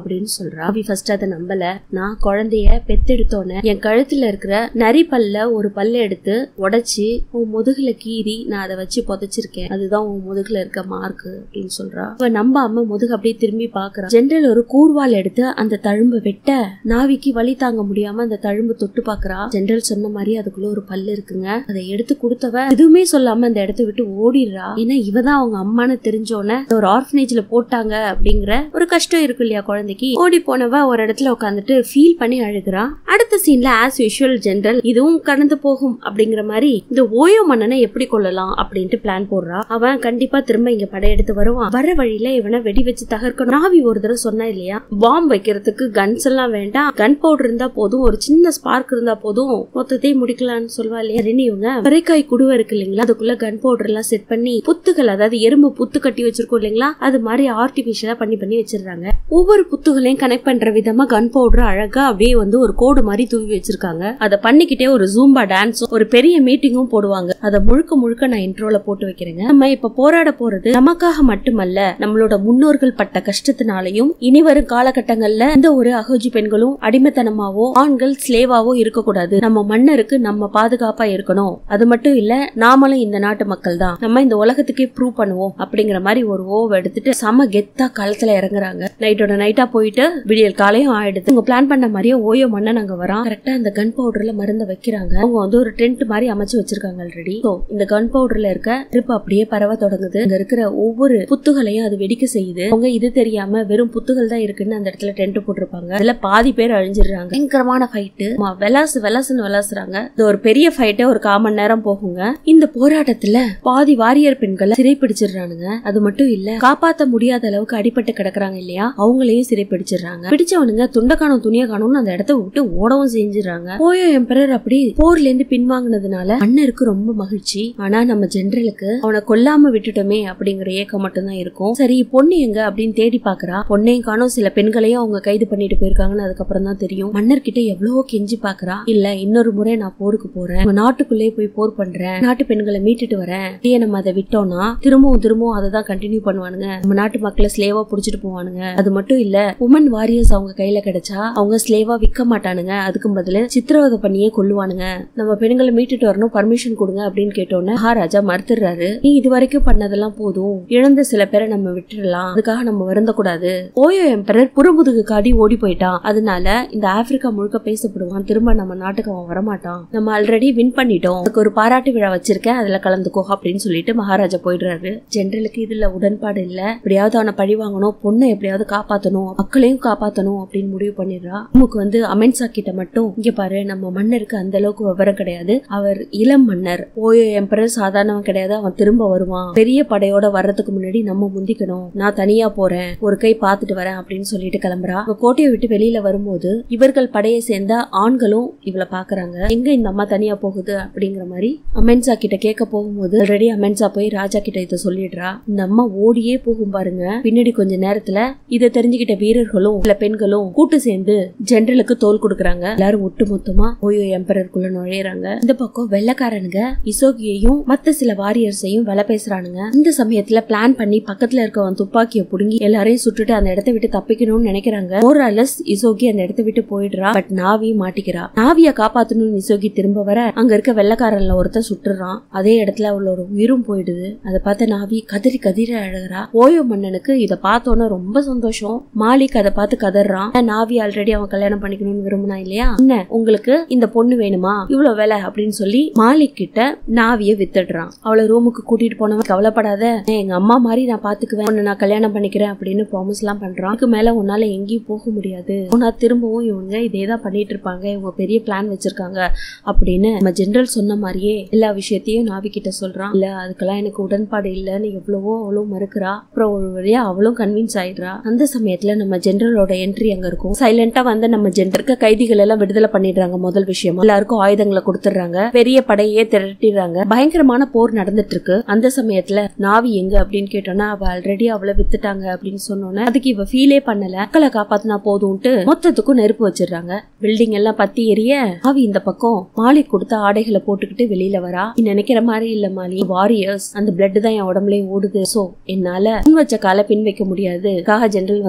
Speaker 2: அப்படின்னு சொல்றா நாவி ஃபர்ஸ்ட் அதை நம்பல நான் குழந்தைய பெத்தெடுத்தோன்னே என் கழுத்துல இருக்கிற நரி பல்ல ஒரு பல்ல எடுத்து உடைச்சு உன் முதுகுல கீறி நான் அதை வச்சு புதைச்சிருக்கேன் அதுதான் உன் முதுகுல இருக்க மார்க் அப்படின்னு சொல்றா அவ நம்பாம முதுகு அப்படியே திரும்பி பாக்குறா ஜென்ரல் ஒரு கூர்வால் எடுத்து அந்த தழும்பை வெட்ட நாவிக்கு வலி தாங்க முடியாம அந்த தழும்பு தொட்டு பாக்குறா ஜென்ரல் சொன்ன மாதிரி அதுக்குள்ள ஒரு பல்லு இருக்குங்க அதை எடுத்து கொடுத்தவ எதுவுமே சொல்லாம அந்த இடத்த விட்டு ஓடிடுறா ஏன்னா இவ தான் அவங்க அம்மான்னு தெரிஞ்சோன்னே ஒரு ஆர்ஃபனேஜ்ல போட்டாங்க அப்படிங்கிற ஒரு கஷ்டம் இருக்கு இல்லையா குழந்தைக்கு ஓடி போனவ ஒரு இடத்துல உட்காந்துட்டு ஃபீல் பண்ணி அழுகுறா அடுத்த சீன்ல ஆஸ் யூஷுவல் ஜென்ரல் இதுவும் கடந்து போகும் அப்படிங்கிற மாதிரி இந்த ஓயோ மன்னனை எப்படி கொள்ளலாம் அப்படின்ட்டு பிளான் போடுறா அவன் கண்டிப்பா திரும்ப இங்க படையெடுத்து வருவான் வர வழியில இவனை வெடி வச்சு தகர்க்கணும் நாவி ஒரு தடவை சொன்னா இல்லையா பாம்பு வைக்கிறதுக்கு கன்ஸ் எல்லாம் வேண்டாம் கன் பவுடர் இருந்தா போதும் ஒரு சின்ன ஸ்பார்க் இருந்தா போதும் மொத்தத்தையும் முடிக்கலாம்னு சொல்வா இல்லையா ரெனி இவங்க வரைக்காய் குடுவை இருக்கு இல்லைங்களா அதுக்குள்ள கன் பவுடர் எல்லாம் செட் பண்ணி புத்துகள் அதாவது எறும்பு புத்து கட்டி வச்சிருக்கோம் இல்லைங்களா அது மாதிரி ஆர்டிபிஷியலா பண்ணி பண்ணி வச்சிடுறாங்க ஒவ்வொரு புத்துகளையும் கனெக்ட் பண்ற விதமா கன் பவுடர் அழகா அப்படியே வந்து ஒரு கோடு மாதிரி தூவி வச்சிருக்காங்க அதை பண்ணிக்கிட்டே ஒரு ஜூம்பா டான்ஸும் ஒரு பெரிய மீட்டிங்கும் போடுவாங்க அதை முழுக்க முழுக்க நான் இன்ட்ரோல போட்டு வைக்கிறேங்க நம்ம இப்ப போராட போறது நமக்காக மட்டுமல்ல நம்மளோட முன்னோர்கள் பட்ட கஷ்டத்தினாலையும் இனி வரும் காலகட்டங்கள்ல எந்த ஒரு அகோஜி பெண்களும் அடிமைத்தனமாவோ ஆண்கள் ஸ்லேவாவோ இருக்கக்கூடாது நம்ம மன்னருக்கு நம்ம பாதுகாப்பா இருக்கணும் அது மட்டும் இல்ல நாமளும் இந்த நாட்டு மக்கள் தான் நம்ம இந்த உலகத்துக்கே ப்ரூவ் பண்ணுவோம் அப்படிங்கிற மாதிரி ஒரு ஓவ் எடுத்துட்டு செம கெத்தா களத்துல இறங்குறாங்க நைட்டோட நைட்டா போயிட்டு விடியல் காலையும் ஆயிடுது அவங்க பிளான் பண்ண மாதிரியே ஓயோ மன்னன் அங்க வரான் கரெக்டா இந்த கன் பவுடர்ல மருந்த வைக்கிறாங்க அவங்க வந்து ஒரு டென்ட் மாதிரி அமைச்சு வச்சிருக்காங்க ஆல்ரெடி இந்த கன் பவுடர்ல இருக்க நெருப்பு அப்படியே பரவ தொடங்குது இங்க இருக்கிற ஒவ்வொரு புத்துகளையும் அது வெடிக்க செய்யுது அவங்க இது தெரியாம வெறும் புத்துகள் தான் இருக்குன்னு அந்த இடத்துல டென்ட் போட்டிருப்பாங்க அதுல பாதி பேர் அழிஞ்சிடுறாங்க பயங்கரமான ஃபைட்டு வெலாசு வெலாசுன்னு வெலாசுறாங்க இது ஒரு பெரிய ஃபைட்டே ஒரு கால் மணி நேரம் போகுங்க இந்த போராட்டத்துல பாதி வாரியர் பெண்களை சிறைப்பிடிச்சிடுறானுங்க அது மட்டும் இல்ல காப்பாத்த முடியாத அளவுக்கு அடிபட்டு கிடக்குறாங்க இல்லையா அவங்களையும் சிறைப்பிடிச்சிடுறாங்க பிடிச்சவனுங்க துண்டக்கானம் துணிய காணும்னு அந்த இடத்த விட்டு ஓடவும் செஞ்சிடறாங்க போயோ எம்பரர் அப்படி போர்ல இருந்து பின்வாங்கினதுனால அண்ணருக்கு ரொம்ப மகிழ்ச்சி ஆனா நம்ம ஜெனரலுக்கு அவனை கொல்லாம விட்டுட்டோமே அப்படிங்கிற ஏக்கம் மட்டும்தான் இருக்கும் சரி பொண்ணு எங்க அப்படின்னு தேடி பாக்குறா பொண்ணையும் காணும் சில பெண்களையும் அவங்க கைது பண்ணிட்டு போயிருக்காங்கன்னு அதுக்கப்புறம் தான் தெரியும் மன்னர்கிட்ட எவ்வளவோ கெஞ்சி பாக்குறா இல்ல இன்னொரு முறை நான் போருக்கு போறேன் உங்க நாட்டுக்குள்ளே போய் போர் பண்றேன் நாட்டு பெண்களை மீட்டுட்டு வரேன் அப்படியே நம்ம அதை விட்டோம்னா திரும்பவும் திரும்பவும் அதை தான் கண்டினியூ பண்ணுவானுங்க நம்ம நாட்டு மக்களை ஸ்லேவா புடிச்சிட்டு போவானுங்க அது மட்டும் இல்ல உமன் வாரியர்ஸ் அவங்க கையில கிடைச்சா அவங்க ஸ்லேவா விற்க மாட்டானுங்க அதுக்கு பதிலு சித்திரவதை பண்ணியே கொல்லுவானுங்க நம்ம பெண்களை மீட்டுட்டு வரணும் பர்மிஷன் கொடுங்க அப்படின்னு கேட்டோன்னே மகாராஜா மறுத்துறாரு நீ இது வரைக்கும் பண்ணதெல்லாம் போதும் இழந்த சில பேரை நம்ம விட்டுடலாம் அதுக்காக நம்ம வருந்தக்கூடாது ஓயோ எம்பரர் புறமுதுகு காடி ஓடி போயிட்டான் அதனால இந்த ஆப்பிரிக்கா முழுக்க பேசப்படுவான் திரும்ப நம்ம நாட்டுக்கு அவன் வரமாட்டான் நம்ம ஆல்ரெடி வின் பண்ணிட்டோம் அதுக்கு ஒரு பாராட்டு விழா வச்சிருக்கேன் அதுல கலந்துக்கோ அப்படின்னு சொல்லிட்டு மகாராஜா போயிடுறாரு ஜெனரலுக்கு இதுல உடன்பாடு இல்ல எப்படியாவது அவனை பழி வாங்கணும் பொண்ணை எப்படியாவது காப்பாத்தணும் மக்களையும் காப்பாத்தணும் அப்படின்னு முடிவு பண்ணிடுறா நமக்கு வந்து அமென்சா கிட்ட மட்டும் இங்க பாரு நம்ம மன்னருக்கு அந்த அளவுக்கு விவரம் கிடையாது அவர் இளம் மன்னர் ஓயோ எம்பரர் சாதாரணவன் கிடையாது அவன் திரும்ப வருவான் பெரிய படையோட வர்றதுக்கு முன்னாடி நம்ம முந்திக்கணும் நான் தனியா போறேன் ஒரு கை பாத்துட்டு வரேன் அப்படின்னு சொல்லிட்டு கிளம்புறா அவ கோட்டையை விட்டு வெளியில வரும்போது இவர்கள் படையை சேர்ந்த ஆண்களும் இவளை பாக்குறாங்க எங்க இந்த அம்மா தனியா போகுது அப்படிங்கிற மாதிரி அமென்சா கிட்ட கேட்க போகும்போது ஆல்ரெடி அமென்சா போய் ராஜா கிட்ட இதை சொல்லிடுறா இந்த அம்மா ஓடியே போகும் பாருங்க பின்னாடி கொஞ்ச நேரத்துல இதை தெரிஞ்சுக்கிட்ட வீரர்களும் சில பெண்களும் கூட்டு சேர்ந்து ஜெனரலுக்கு தோல் கொடுக்கறாங்க எல்லாரும் ஒட்டு மொத்தமா ஓயோ எம்பரருக்குள்ள நுழையறாங்க இந்த பக்கம் வெள்ளக்காரனுங்க இசோகியையும் மத்த சில வாரியர்ஸையும் வேலை பேசுறானுங்க இந்த சமயத்துல பிளான் பண்ணி பக்கத்துல இருக்கவன் துப்பாக்கிய புடுங்கி எல்லாரையும் சுட்டுட்டு அந்த இடத்த விட்டு தப்பிக்கணும்னு நினைக்கிறாங்க ஓரலஸ் இசோகி அந்த இடத்த விட்டு போயிடுறா பட் நாவி மாட்டிக்கிறா நாவிய காப்பாத்தணும்னு இசோகி திரும்ப வர அங்க இருக்க வெள்ளக்காரன்ல ஒருத்தன் சுட்டுறான் அதே இடத்துல அவளோட உயிரும் போயிடுது அதை பார்த்த நாவி கதறி கதிர அழகுறா ஓயோ மன்னனுக்கு இத பார்த்தோன்னே ரொம்ப சந்தோஷம் மாலிக் அதை பார்த்து கதறான் நாவி ஆல்ரெடி அவன் கல்யாணம் பண்ணிக்கணும்னு விரும்பினா இல்லையா என்ன உங்களுக்கு இந்த பொண்ணு வேணுமா இவ்வளவு வேலை அப்படின்னு சொல்லி மாலிக் கிட்ட நாவிய வித்துடுறான் அவளை ரூமுக்கு கூட்டிட்டு போனவன் கவலைப்படாத நான் எங்க அம்மா மாதிரி நான் பாத்துக்குவேன் உன்னை நான் கல்யாணம் பண்ணிக்கிறேன் அப்படின்னு ப்ராமிஸ் எல்லாம் பண்றான் அதுக்கு மேல உன்னால எங்கேயும் போக முடியாது ஆனா திரும்பவும் இவங்க இதேதான் பண்ணிட்டு இருப்பாங்க இவங்க பெரிய பிளான் வச்சிருக்காங்க அப்படின்னு நம்ம ஜெனரல் சொன்ன மாதிரியே எல்லா விஷயத்தையும் நாவி கிட்ட சொல்றான் இல்ல அதுக்கெல்லாம் எனக்கு உடன்பாடு இல்லைன்னு எவ்வளவோ அவளும் மறுக்கிறா அப்புறம் ஒரு வழியா அவளும் கன்வின்ஸ் ஆயிடுறா அந்த சமயத்துல நம்ம ஜெனரலோட என்ட்ரி அங்க இருக்கும் சைலண்டா வந்து நம்ம ஜெனரலுக்கு கைதிகள் எல்லாம் விடுதலை பண்ணிடுறாங்க முதல் விஷயமா எல்லாருக்கும் ஆயுதங்களை கொடுத்துடுறாங்க பெரிய படையே திரட்டிடுறாங்க பயங்கரமான போர் நடந்துட்டு இருக்கு அந்த சமயத்துல நாவி எங்க அப்படின்னு கேட்டோம்னா அவ ஆல்ரெடி அவளை வித்துட்டாங்க அப்படின்னு சொன்னோன்னே அதுக்கு இவ ஃபீலே பண்ணல மக்களை காப்பாத்தினா போதும்ட்டு மொத்தத்துக்கும் நெருப்பு வச்சிடுறாங்க பில்டிங் எல்லாம் பத்தி எரிய நாவி இந்த பக்கம் மாலி கொடுத்த ஆடைகளை போட்டுக்கிட்டு வெளியில வரா நீ நினைக்கிற மாதிரி இல்ல மாலி வாரியர்ஸ் அந்த பிளட் தான் என் உடம்புலயும் ஓடுது சோ என்னால முன் வச்ச கால பின் வைக்க முடியாது காக ஜெனரல் வந்திருக்காங்க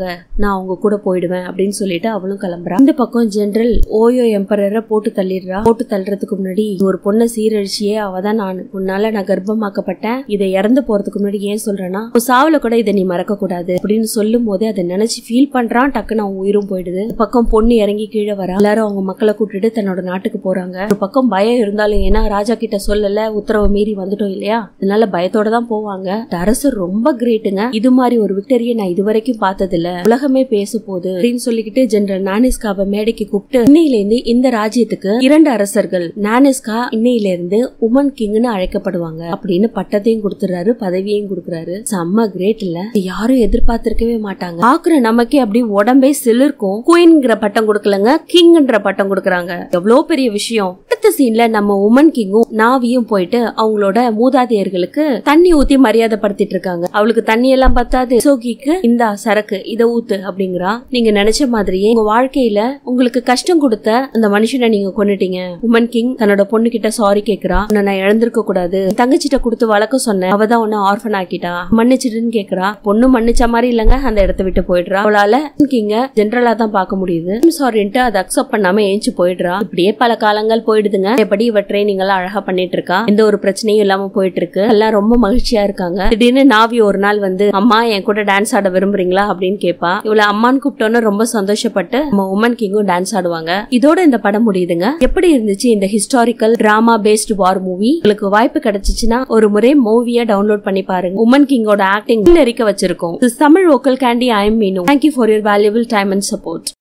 Speaker 2: நான் அவங்க கூட போயிடுவேன் அப்படின்னு சொல்லிட்டு அவளும் கிளம்புறா இந்த பக்கம் ஜெனரல் ஓயோ எம்பரரை போட்டு தள்ளிடுறா போட்டு தள்ளுறதுக்கு முன்னாடி ஒரு பொண்ணை சீரழிச்சியே அவ தான் நான் உன்னால நான் கர்ப்பமாக்கப்பட்டேன் இதை இறந்து போறதுக்கு முன்னாடி ஏன் சொல்றேன்னா உன் சாவுல கூட இதை நீ மறக்க கூடாது அப்படின்னு சொல்லும் போதே அதை நினைச்சு ஃபீல் பண்றான் டக்குன்னு அவன் உயிரும் போயிடுது இந்த பக்கம் பொண்ணு இறங்கி கீழே வரா எல்லாரும் அவங்க மக்களை கூட்டிட்டு தன்னோட நாட்டுக்கு போறாங்க ஒரு பக்கம் பயம் இருந்தாலும் ஏன்னா ராஜா கிட்ட சொல்லல உத்தரவு மீறி வந்துட்டோம் இல்லையா அதனால பயத்தோட தான் போவாங்க இந்த அரசர் ரொம்ப கிரேட்டுங்க இது மாதிரி ஒரு விக்டரியை நான் இதுவரைக்கும் பார்த்ததில்ல உலகமே பேச போகுது அப்படின்னு சொல்லிக்கிட்டு ஜெனரல் நானிஸ்காவை மேடைக்கு கூப்பிட்டு இன்னையில இருந்து இந்த ராஜ்யத்துக்கு இரண்டு அரசர்கள் நானிஸ்கா இன்னையில இருந்து உமன் கிங்னு அழைக்கப்படுவாங்க அப்படின்னு பட்டத்தையும் கொடுத்துறாரு பதவியையும் கொடுக்குறாரு செம்ம கிரேட் இல்ல இது யாரும் எதிர்பார்த்திருக்கவே மாட்டாங்க பாக்குற நமக்கே அப்படி உடம்பே சிலிர்க்கும் குயின்ங்கிற பட்டம் கொடுக்கலங்க கிங்ன்ற பட்டம் கொடுக்கறாங்க எவ்வளவு பெரிய விஷயம் அடுத்த சீன்ல நம்ம உமன் கிங்கும் நாவியும் போயிட்டு அவங்களோட மூதாதையர்களுக்கு தண்ணி ஊத்தி மரியாதை படுத்திட்டு இருக்காங்க அவளுக்கு தண்ணி எல்லாம் பத்தாது சோகிக்கு இந்த சரக்கு இத ஊத்து அப்படிங்கிறா நீங்க நினைச்ச மாதிரியே உங்க வாழ்க்கையில உங்களுக்கு கஷ்டம் கொடுத்த அந்த மனுஷனை நீங்க கொன்னுட்டீங்க உமன் கிங் தன்னோட பொண்ணு கிட்ட சாரி கேக்குறா உன்னை நான் இழந்திருக்க கூடாது என் தங்கச்சிட்ட கொடுத்து வளர்க்க சொன்னேன் அவ தான் உன்னை ஆர்ஃபன் ஆக்கிட்டா மன்னிச்சிடுன்னு கேக்குறா பொண்ணு மன்னிச்ச மாதிரி இல்லங்க அந்த இடத்த விட்டு போயிடுறா அவளால கிங்க ஜென்ரலா தான் பார்க்க முடியுது சாரின்ட்டு அதை அக்செப்ட் பண்ணாம ஏஞ்சி போயிடுறா இப்படியே பல காலங்கள் போயிடுதுங்க எப்படி இவ ட்ரைனிங் எல்லாம் அழகா பண்ணிட்டு இருக்கா எந்த ஒரு பிரச்சனையும் இல்லாம போயிட்டு இருக்கு எல்லாம் ரொம்ப மகிழ்ச்சியா இருக்காங்க திடீர்னு நாவி ஒரு நாள் வந்து அம்மா என் கூட டான்ஸ் ஆட விரும்புறீங்களா அப்படின்னு கேப்பா இவள அம்மான்னு கூப்பிட்டோன்னு ரொம்ப சந்தோஷப்பட்டு நம்ம உமன் கிங்கும் டான்ஸ் ஆடுவாங்க இதோட இந்த படம் முடியுதுங்க எப்படி இருந்துச்சு இந்த historical drama based war movie உங்களுக்கு வாய்ப்பு கிடைச்சிச்சுன்னா ஒரு முறை மூவியை டவுன்லோட் பண்ணி பாருங்க உமன் கிங்கோட ஆக்டிங் இருக்க வச்சிருக்கோம் This Tamil local candy I am Meenu thank you for your valuable time and support